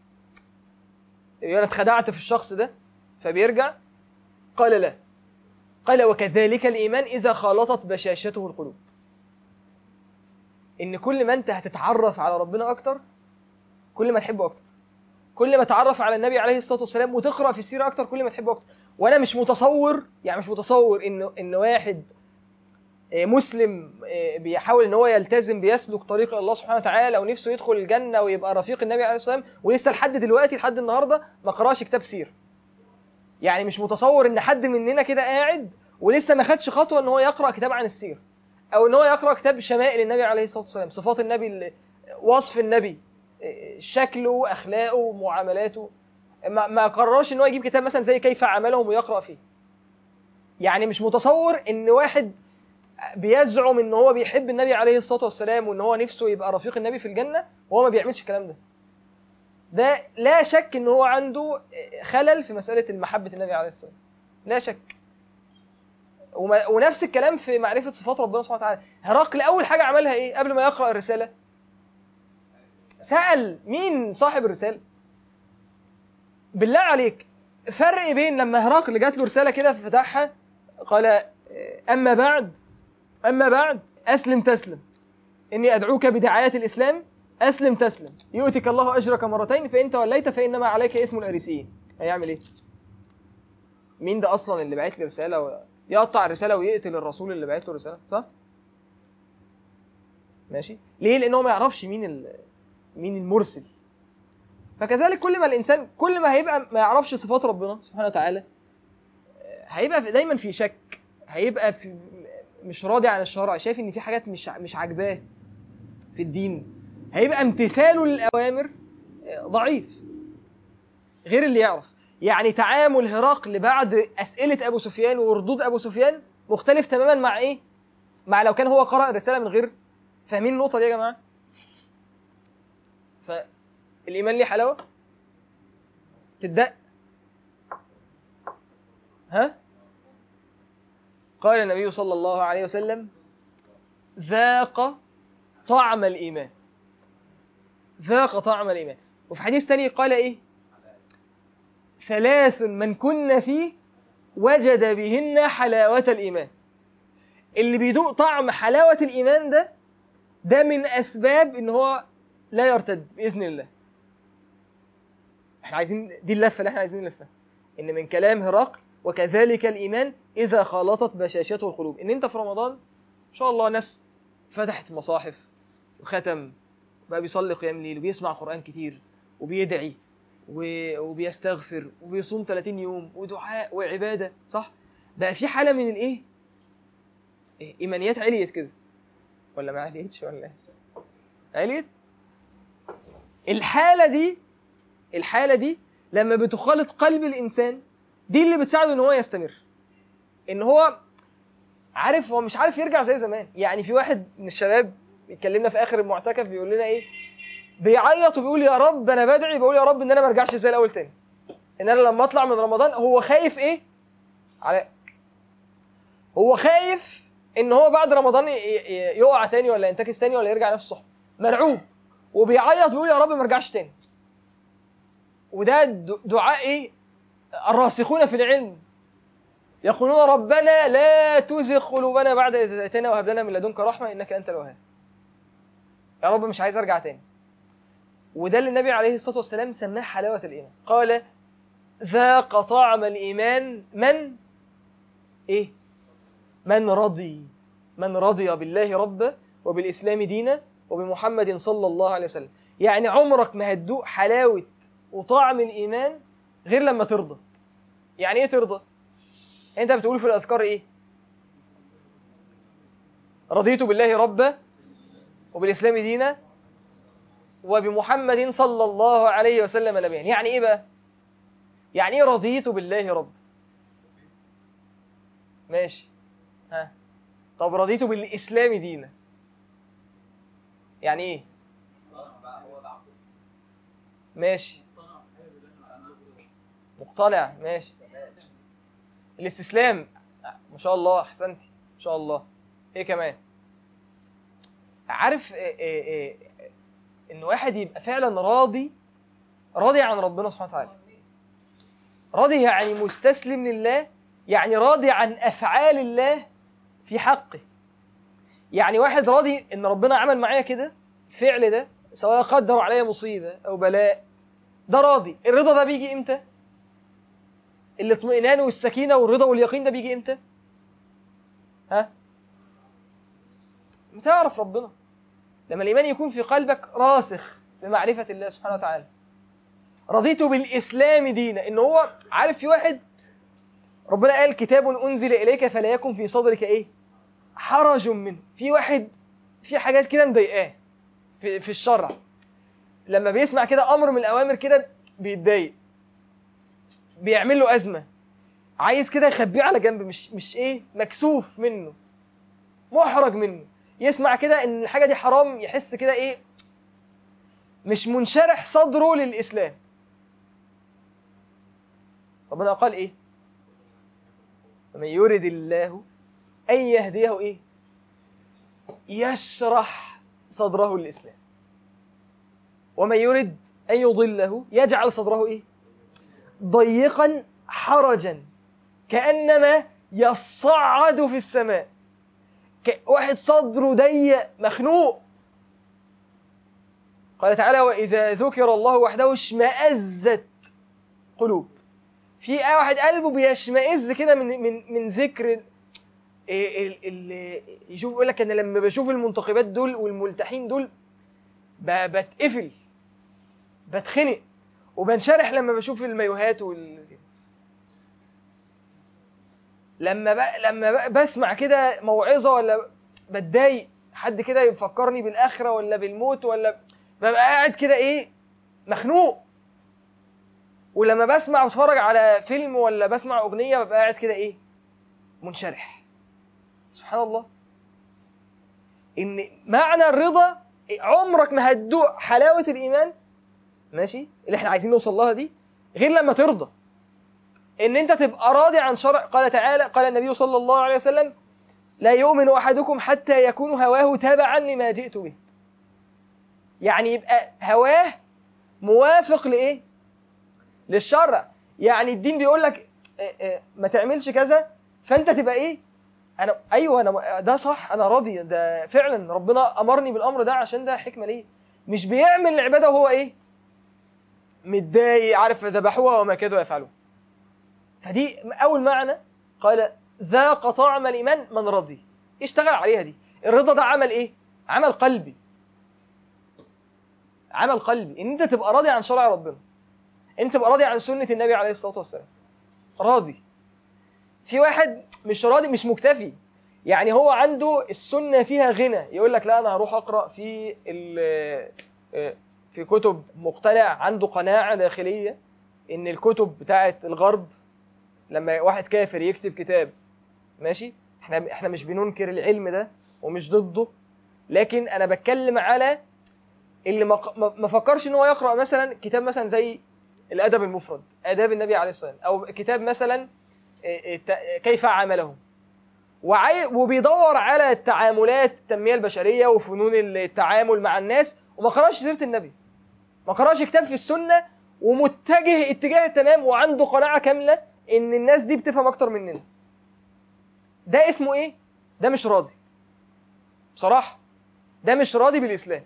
انا اتخدعت في الشخص ده فبيرجع قال لا قال وكذلك الايمان اذا خالطت بشاشته القلوب ان كل ما انت هتتعرف على ربنا اكتر كل ما تحبه اكتر كل ما تعرف على النبي عليه الصلاه والسلام وتقرا في السيره اكتر كل ما تحبه اكتر وانا مش متصور يعني مش متصور ان ان واحد آه، مسلم آه، بيحاول ان هو يلتزم بيسلك طريق الله سبحانه وتعالى ونفسه يدخل الجنه ويبقى رفيق النبي عليه الصلاه والسلام ولسه لحد دلوقتي لحد النهارده ما قراش كتاب سيره يعني مش متصور ان حد مننا كده قاعد ولسه ما خدش خطوه ان هو يقرا كتاب عن السيره او ان هو يقرا كتاب شمائل النبي عليه الصلاه والسلام صفات النبي ال- وصف النبي إيه، شكله اخلاقه معاملاته ما ما قررش ان هو يجيب كتاب مثلا زي كيف عملهم ويقرا فيه يعني مش متصور ان واحد بيزعم ان هو بيحب النبي عليه الصلاه والسلام وان هو نفسه يبقى رفيق النبي في الجنه وهو ما بيعملش الكلام ده ده لا شك ان هو عنده خلل في مساله محبه النبي عليه الصلاه والسلام لا شك وما- ونفس الكلام في معرفه صفات ربنا سبحانه وتعالى هرقل اول حاجه عملها ايه قبل ما يقرا الرساله سال مين صاحب الرساله بالله عليك فرق بين لما هرقل جات له رساله كده ففتحها قال اما بعد اما بعد اسلم تسلم اني ادعوك بدعايه الاسلام اسلم تسلم يؤتك الله اجرك مرتين فان توليت فانما عليك اسم الاريسيين هيعمل ايه مين ده اصلا اللي بعت لي رساله و... يقطع الرساله ويقتل الرسول اللي بعت له رساله صح ماشي ليه لان هو ما يعرفش مين ال... مين المرسل فكذلك كل ما الانسان كل ما هيبقى ما يعرفش صفات ربنا سبحانه وتعالى هيبقى في- دايما في شك هيبقى في مش راضي عن الشرع شايف ان في حاجات مش مش عاجباه في الدين هيبقى امتثاله للأوامر آه، ضعيف غير اللي يعرف يعني تعامل هرقل بعد أسئلة أبو سفيان وردود أبو سفيان مختلف تماما مع إيه؟ مع لو كان هو قرأ الرسالة من غير فاهمين النقطة دي يا جماعة؟ فالإيمان ليه حلاوة؟ تدق ها؟ قال النبي صلى الله عليه وسلم ذاق طعم الإيمان ذاق طعم الإيمان وفي حديث تاني قال إيه ثلاث من كن فيه وجد بهن حلاوة الإيمان اللي بيدوق طعم حلاوة الإيمان ده ده من أسباب إن هو لا يرتد بإذن الله احنا عايزين دي اللفة اللي احنا عايزين نلفها إن من كلام هرقل وكذلك الإيمان إذا خالطت بشاشته القلوب إن أنت في رمضان إن شاء الله ناس فتحت مصاحف وختم بقى بيصلي قيام ليل وبيسمع قرآن كتير وبيدعي و- وبيستغفر وبيصوم 30 يوم ودعاء وعبادة صح؟ بقى في حالة من الإيه؟ إيه، إيمانيات عليت كده ولا ما عليتش ولا إيه؟ عليت؟ الحالة دي الحالة دي لما بتخالط قلب الإنسان دي اللي بتساعده إن هو يستمر إن هو عارف هو مش عارف يرجع زي زمان يعني في واحد من الشباب بيكلمنا في آخر المعتكف بيقول لنا إيه بيعيط وبيقول يا رب انا بدعي بقول يا رب ان انا ما ارجعش زي الاول تاني ان انا لما اطلع من رمضان هو خايف ايه على هو خايف ان هو بعد رمضان ي- ي- يقع تاني ولا ينتكس تاني ولا يرجع نفس الصحبه مرعوب وبيعيط بيقول يا رب ما ارجعش تاني وده د- دعاء ايه الراسخون في العلم يقولون ربنا لا تزغ قلوبنا بعد إذ هديتنا وهب لنا من لدنك رحمه انك انت الوهاب يا رب مش عايز ارجع تاني وده اللي النبي عليه الصلاة والسلام سماه حلاوة الإيمان قال ذاق طعم الإيمان من إيه من رضي من رضي بالله ربا وبالإسلام دينا وبمحمد صلى الله عليه وسلم يعني عمرك ما هتدوق حلاوة وطعم الإيمان غير لما ترضى يعني إيه ترضى أنت بتقول في الأذكار إيه رضيت بالله ربا وبالإسلام دينا وبمحمد صلى الله عليه وسلم نبيا يعني ايه بقى يعني ايه رضيت بالله رب ماشي ها طب رضيت بالاسلام دينا يعني ايه ماشي مقتنع ماشي الاستسلام ما شاء الله احسنتي ما شاء الله ايه كمان عارف إيه إيه إيه ان واحد يبقى فعلا راضي راضي عن ربنا سبحانه وتعالى راضي يعني مستسلم لله يعني راضي عن افعال الله في حقه يعني واحد راضي ان ربنا عمل معايا كده الفعل ده سواء قدر عليا مصيبه او بلاء ده راضي الرضا ده بيجي امتى الاطمئنان والسكينه والرضا واليقين ده بيجي امتى ها تعرف ربنا لما الإيمان يكون في قلبك راسخ بمعرفة الله سبحانه وتعالى رضيت بالإسلام دينا إن هو عارف في واحد ربنا قال كتاب أنزل إليك فلا يكن في صدرك إيه حرج منه في واحد في حاجات كده مضايقاه في, في الشرع لما بيسمع كده أمر من الأوامر كده بيتضايق بيعمل له أزمة عايز كده يخبيه على جنب مش مش إيه مكسوف منه محرج منه يسمع كده ان الحاجه دي حرام يحس كده ايه مش منشرح صدره للاسلام ربنا قال ايه ومن يرد الله ان يهديه ايه يشرح صدره للاسلام ومن يرد ان يضله يجعل صدره ايه ضيقا حرجا كانما يصعد في السماء ك- واحد صدره ضيق مخنوق قال تعالى وإذا ذكر الله وحده اشمأزت قلوب في آه واحد قلبه بيشمئز كده من من من ذكر ال- ال- ال- يشوف يقول لك انا لما بشوف المنتخبات دول والملتحين دول ب- بتقفل بتخنق وبنشرح لما بشوف المايوهات وال لما ب... لما ب... بسمع كده موعظه ولا بتضايق حد كده يفكرني بالاخره ولا بالموت ولا ببقى قاعد كده ايه مخنوق ولما بسمع واتفرج على فيلم ولا بسمع اغنيه ببقى قاعد كده ايه منشرح سبحان الله ان معنى الرضا عمرك ما هتدوق حلاوه الايمان ماشي اللي احنا عايزين نوصل لها دي غير لما ترضى ان انت تبقى راضي عن شرع قال تعالى قال النبي صلى الله عليه وسلم لا يؤمن احدكم حتى يكون هواه تابعا لما جئت به يعني يبقى هواه موافق لايه للشرع يعني الدين بيقول لك اه اه ما تعملش كذا فانت تبقى ايه انا ايوه انا ده صح انا راضي ده فعلا ربنا امرني بالامر ده عشان ده حكمه ليه مش بيعمل العباده وهو ايه متضايق عارف ذبحوها وما كادوا يفعلون فدي اول معنى قال ذاق طعم الايمان من رضي اشتغل عليها دي الرضا ده عمل ايه عمل قلبي عمل قلبي ان انت تبقى راضي عن شرع ربنا انت تبقى راضي عن سنه النبي عليه الصلاه والسلام راضي في واحد مش راضي مش مكتفي يعني هو عنده السنه فيها غنى يقول لك لا انا هروح اقرا في في كتب مقتنع عنده قناعه داخليه ان الكتب بتاعه الغرب لما واحد كافر يكتب كتاب ماشي احنا احنا مش بننكر العلم ده ومش ضده لكن انا بتكلم على اللي ما ما فكرش ان هو يقرا مثلا كتاب مثلا زي الادب المفرد اداب النبي عليه الصلاه والسلام او كتاب مثلا كيف عامله وعي وبيدور على التعاملات التنميه البشريه وفنون التعامل مع الناس وما قراش سيره النبي ما قراش كتاب في السنه ومتجه اتجاه التمام وعنده قناعه كامله ان الناس دي بتفهم اكتر مننا ده اسمه ايه ده مش راضي بصراحه ده مش راضي بالاسلام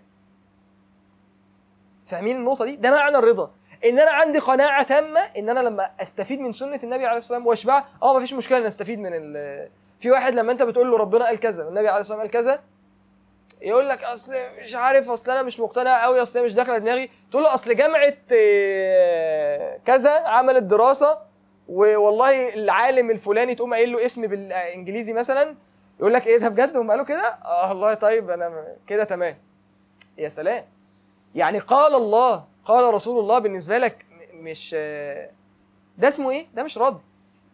فاهمين النقطه دي ده معنى الرضا ان انا عندي قناعه تامه ان انا لما استفيد من سنه النبي عليه الصلاه والسلام واشبع اه مفيش مشكله ان استفيد من ال... في واحد لما انت بتقول له ربنا قال كذا والنبي عليه الصلاه والسلام قال كذا يقول لك اصل مش عارف اصل انا مش مقتنع قوي اصل مش داخله دماغي تقول له اصل جامعه كذا عملت دراسه والله العالم الفلاني تقوم قايل له اسم بالانجليزي مثلا يقول لك ايه ده بجد هم قالوا كده اه والله طيب انا كده تمام يا سلام يعني قال الله قال رسول الله بالنسبه لك مش ده اسمه ايه ده مش راضي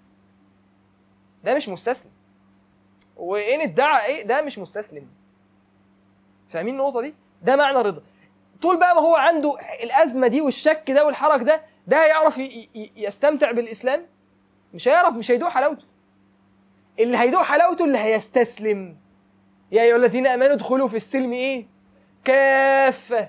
ده مش مستسلم وان ادعى ايه ده مش مستسلم فاهمين النقطه دي ده معنى الرضا طول بقى ما هو عنده الازمه دي والشك ده والحرج ده ده هيعرف يستمتع بالاسلام مش هيعرف مش هيدوق حلاوته اللي هيدوق حلاوته اللي هيستسلم يا ايها الذين امنوا ادخلوا في السلم ايه كافه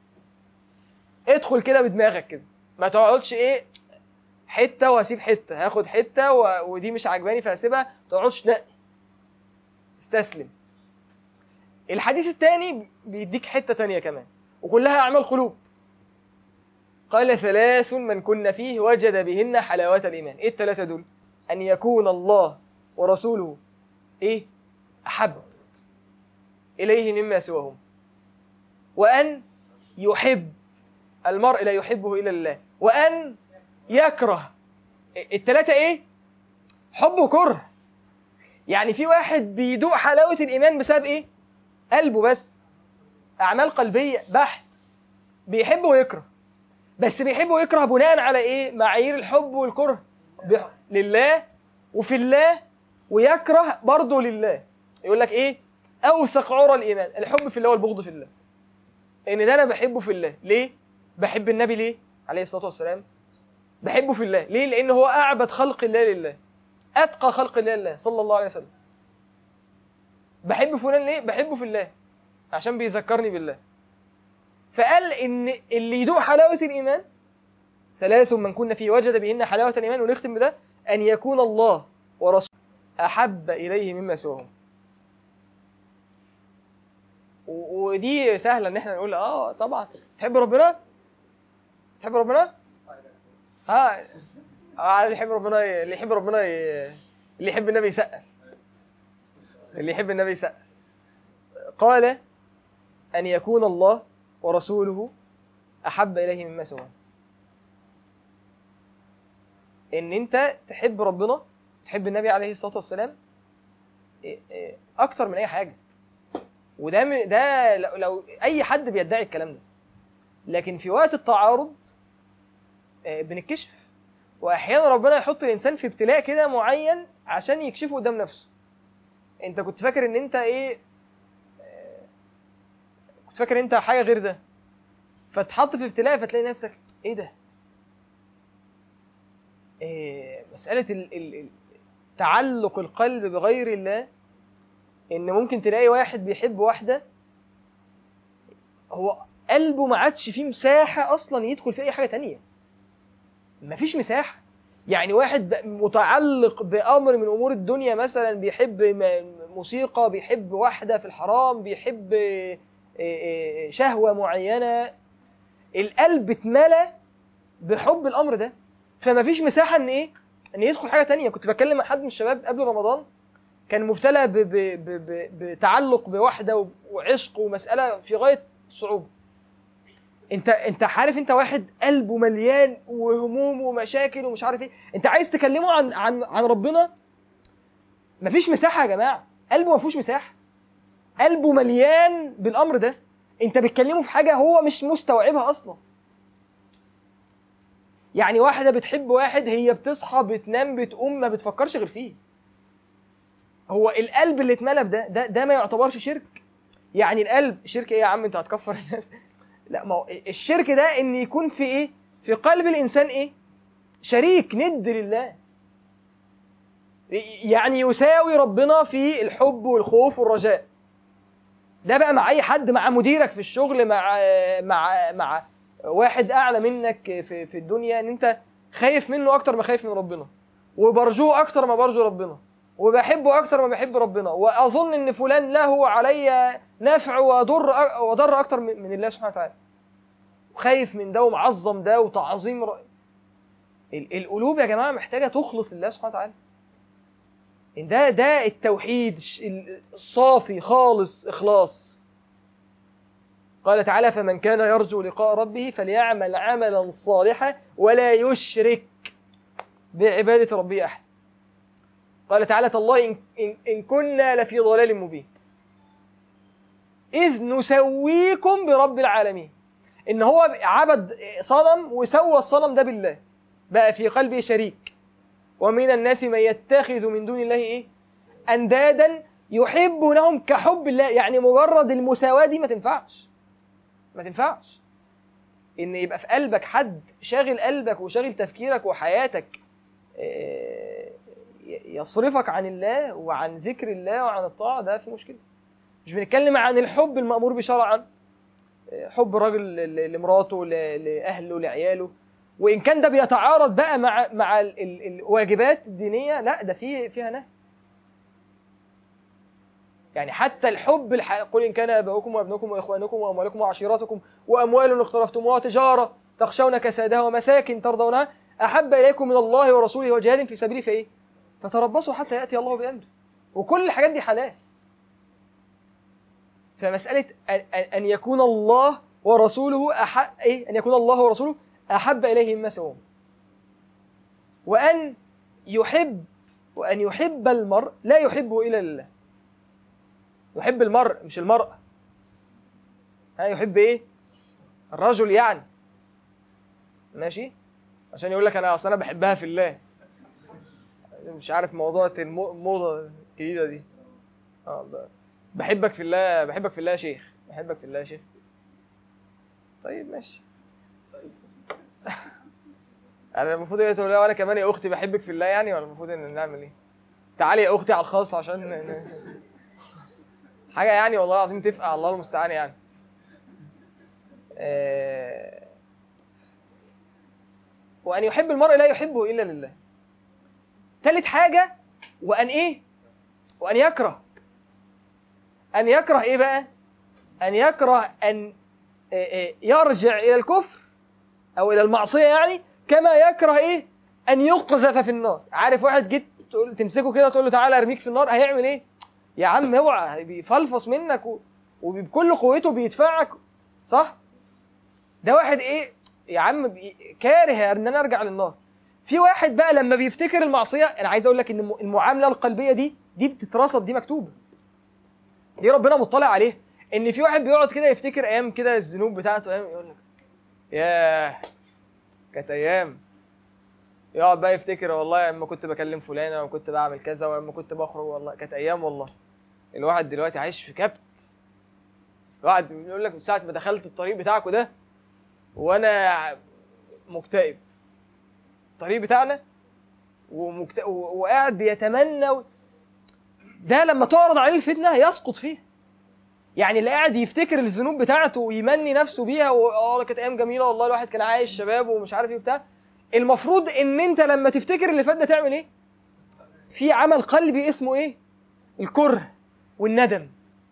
ادخل كده بدماغك كده ما تقعدش ايه حته واسيب حته هاخد حته و... ودي مش عجباني فهسيبها ما تقعدش تنقي استسلم الحديث الثاني بيديك حته ثانيه كمان وكلها اعمال قلوب قال ثلاث من كن فيه وجد بهن حلاوة الإيمان إيه الثلاثة دول أن يكون الله ورسوله إيه أحب إليه مما سواهم وأن يحب المرء لا يحبه إلا الله وأن يكره الثلاثة إيه حب وكره يعني في واحد بيدوق حلاوة الإيمان بسبب إيه قلبه بس أعمال قلبية بحت بيحب ويكره بس بيحب ويكره بناء على ايه معايير الحب والكره بيح... لله وفي الله ويكره برضه لله يقول لك ايه اوثق عرى الايمان الحب في الله والبغض في الله ان ده انا بحبه في الله ليه بحب النبي ليه عليه الصلاه والسلام بحبه في الله ليه لان هو اعبد خلق الله لله اتقى خلق الله لله صلى الله عليه وسلم بحب فلان ليه بحبه في الله عشان بيذكرني بالله فقال ان اللي يدوق حلاوه الايمان ثلاث من كنا فيه وجد بهن حلاوه الايمان ونختم بده ان يكون الله ورسوله احب اليه مما سواهم ودي سهله ان احنا نقول اه طبعا تحب ربنا تحب ربنا ها اه اللي يحب ربنا ي... اللي يحب ربنا ي... اللي يحب النبي يسقف اللي يحب النبي يسقف قال ان يكون الله ورسوله أحب إليه مما سواه إن أنت تحب ربنا تحب النبي عليه الصلاة والسلام أكتر من أي حاجة وده م- ده لو, لو اي حد بيدعي الكلام ده لكن في وقت التعارض آه، بنتكشف واحيانا ربنا يحط الانسان في ابتلاء كده معين عشان يكشفه قدام نفسه انت كنت فاكر ان انت ايه آه، كنت فاكر انت حاجه غير ده فتحط في ابتلاء فتلاقي نفسك ايه ده إيه مساله ال ال ال- تعلق القلب بغير الله ان ممكن تلاقي واحد بيحب واحده هو قلبه ما عادش فيه مساحه اصلا يدخل في اي حاجه تانية مفيش مساحه يعني واحد ب- متعلق بامر من امور الدنيا مثلا بيحب م- موسيقى بيحب واحده في الحرام بيحب إيه، إيه، شهوه معينه القلب اتملى بحب الامر ده فمفيش مساحه ان ايه ان يدخل حاجه تانية كنت بتكلم مع حد من الشباب قبل رمضان كان مبتلى ب ب ب ب بتعلق بواحده و- وعشق ومساله في غايه الصعوبه انت انت عارف انت واحد قلبه مليان وهموم ومشاكل ومش عارف ايه انت عايز تكلمه عن عن عن ربنا مفيش مساحه يا جماعه قلبه مفيهوش مساحه قلبه مليان بالامر ده انت بتكلمه في حاجه هو مش مستوعبها اصلا يعني واحده بتحب واحد هي بتصحى بتنام بتقوم ما بتفكرش غير فيه هو القلب اللي اتملى بده ده ده ما يعتبرش شرك يعني القلب شرك ايه يا عم انت هتكفر الناس لا ما هو الشرك ده ان يكون في ايه في قلب الانسان ايه شريك ند لله يعني يساوي ربنا في الحب والخوف والرجاء ده بقى مع اي حد مع مديرك في الشغل مع مع مع واحد اعلى منك في في الدنيا ان انت خايف منه اكتر ما خايف من ربنا وبرجوه اكتر ما برجو ربنا وبحبه اكتر ما بحب ربنا واظن ان فلان له علي نفع وضر وضر اكتر من من الله سبحانه وتعالى خايف من ده ومعظم ده وتعظيم ر... ال- القلوب يا جماعه محتاجه تخلص لله سبحانه وتعالى إن ده ده التوحيد الش- ال- الصافي خالص اخلاص قال تعالى فمن كان يرجو لقاء ربه فليعمل عملا صالحا ولا يشرك بعباده ربه احد قال تعالى تالله إن, إن, إن كنا لفي ضلال مبين إذ نسويكم برب العالمين إن هو عبد صنم وسوى الصنم ده بالله بقى في قلبه شريك ومن الناس من يتخذ من دون الله إيه أندادا يحبونهم كحب الله يعني مجرد المساواة دي ما تنفعش ما تنفعش إن يبقى في قلبك حد شاغل قلبك وشاغل تفكيرك وحياتك آه، يصرفك عن الله وعن ذكر الله وعن الطاعة ده في مشكلة مش بنتكلم عن الحب المأمور به شرعا حب الراجل ل- لمراته ل- لأهله لعياله وإن كان ده بيتعارض بقى مع مع ال- ال- الواجبات الدينية لا ده في فيها نهي يعني حتى الحب الح... قل إن كان آباؤكم وأبناؤكم وإخوانكم وأموالكم وعشيرتكم وأموال اقترفتموها وتجارة تخشون كسادها ومساكن ترضونها أحب إليكم من الله ورسوله وجهاد في سبيله فإيه؟ فتربصوا حتى يأتي الله بأمره وكل الحاجات دي حلال فمسألة أن- أن أن يكون الله ورسوله أحب إيه؟ أن يكون الله ورسوله أحب إليه مما سواهم وأن يحب وأن يحب المرء لا يحبه إلا لله يحب المرء مش المرأة ها يحب إيه؟ الرجل يعني ماشي عشان يقول لك أنا أصل أنا بحبها في الله مش عارف موضوع المو- الموضة الجديدة دي اه ب- بحبك في الله بحبك في الله يا شيخ بحبك في الله يا شيخ طيب ماشي انا المفروض ايه تقول لها وانا كمان يا اختي بحبك في الله يعني ولا المفروض ان نعمل ايه تعالي يا اختي على الخاص عشان ن- ن- حاجه يعني والله العظيم تفقع الله المستعان يعني آه، وان يحب المرء لا يحبه الا لله ثالث حاجه وان ايه وان يكره ان يكره ايه بقى ان يكره ان آه، آه، يرجع الى الكفر او الى المعصيه يعني كما يكره ايه ان يقذف في النار عارف واحد جيت تقول تمسكه كده تقول له تعالى ارميك في النار هيعمل ايه يا عم اوعى بيفلفص منك و... وبكل قوته بيدفعك صح ده واحد ايه يا عم بي... كاره ان انا ارجع للنار في واحد بقى لما بيفتكر المعصيه انا عايز اقول لك ان الم- المعامله القلبيه دي دي بتترصد دي مكتوبه دي ربنا مطلع عليه ان في واحد بيقعد كده يفتكر ايام كده الذنوب بتاعته ايام يقول لك ياه كانت ايام يقعد بقى يفتكر والله لما كنت بكلم فلانه ولما كنت بعمل كذا ولما كنت بخرج والله كانت ايام والله الواحد دلوقتي عايش في كبت الواحد بيقول لك من ساعه ما دخلت الطريق بتاعكم ده وانا مكتئب الطريق بتاعنا ومكت... و- وقاعد بيتمنى و... ده لما تعرض عليه الفتنه يسقط فيها يعني اللي قاعد يفتكر الذنوب بتاعته ويمني نفسه بيها واه كانت ايام جميله والله الواحد كان عايش شباب ومش عارف ايه بتاع المفروض ان انت لما تفتكر اللي فات ده تعمل ايه في عمل قلبي اسمه ايه الكره والندم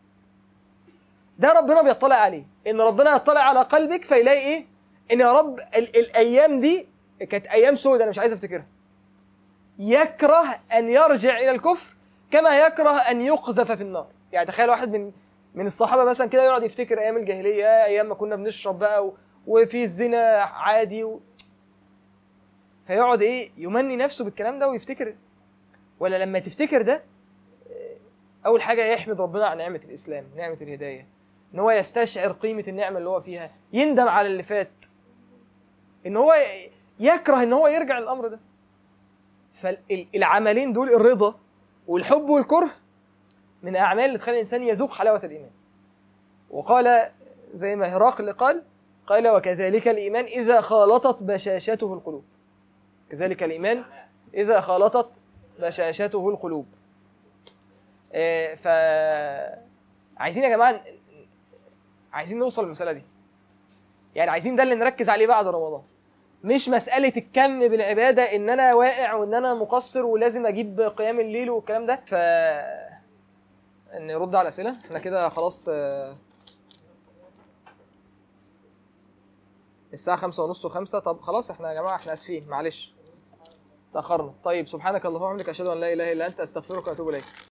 ده ربنا بيطلع عليه ان ربنا يطلع على قلبك فيلاقي ايه ان يا رب ال الايام دي كانت ايام سودة انا مش عايز افتكرها يكره ان يرجع الى الكفر كما يكره ان يقذف في النار يعني تخيل واحد من من الصحابه مثلا كده يقعد يفتكر ايام الجاهليه ايام ما كنا بنشرب بقى و... وفي الزنا عادي و... فيقعد ايه يمني نفسه بالكلام ده ويفتكر ولا لما تفتكر ده آه، اول حاجه يحمد ربنا على نعمه الاسلام نعمه الهدايه ان هو يستشعر قيمه النعمه اللي هو فيها يندم على اللي فات ان هو ي- يكره ان هو يرجع للامر ده فالعملين دول الرضا والحب والكره من الاعمال اللي تخلي الانسان يذوق حلاوه الايمان وقال زي ما هرقل قال قال وكذلك الايمان اذا خالطت بشاشته القلوب كذلك الايمان اذا خالطت بشاشته القلوب آه، ف عايزين يا جماعه ن- عايزين نوصل للمساله دي يعني عايزين ده اللي نركز عليه بعد رمضان مش مسألة الكم بالعبادة إن أنا واقع وإن أنا مقصر ولازم أجيب قيام الليل والكلام ده ف نرد على الأسئلة إحنا كده خلاص آه، الساعة خمسة ونص وخمسة طب خلاص إحنا يا جماعة إحنا آسفين معلش تأخرنا طيب سبحانك اللهم وبحمدك أشهد أن لا إله إلا أنت أستغفرك وأتوب إليك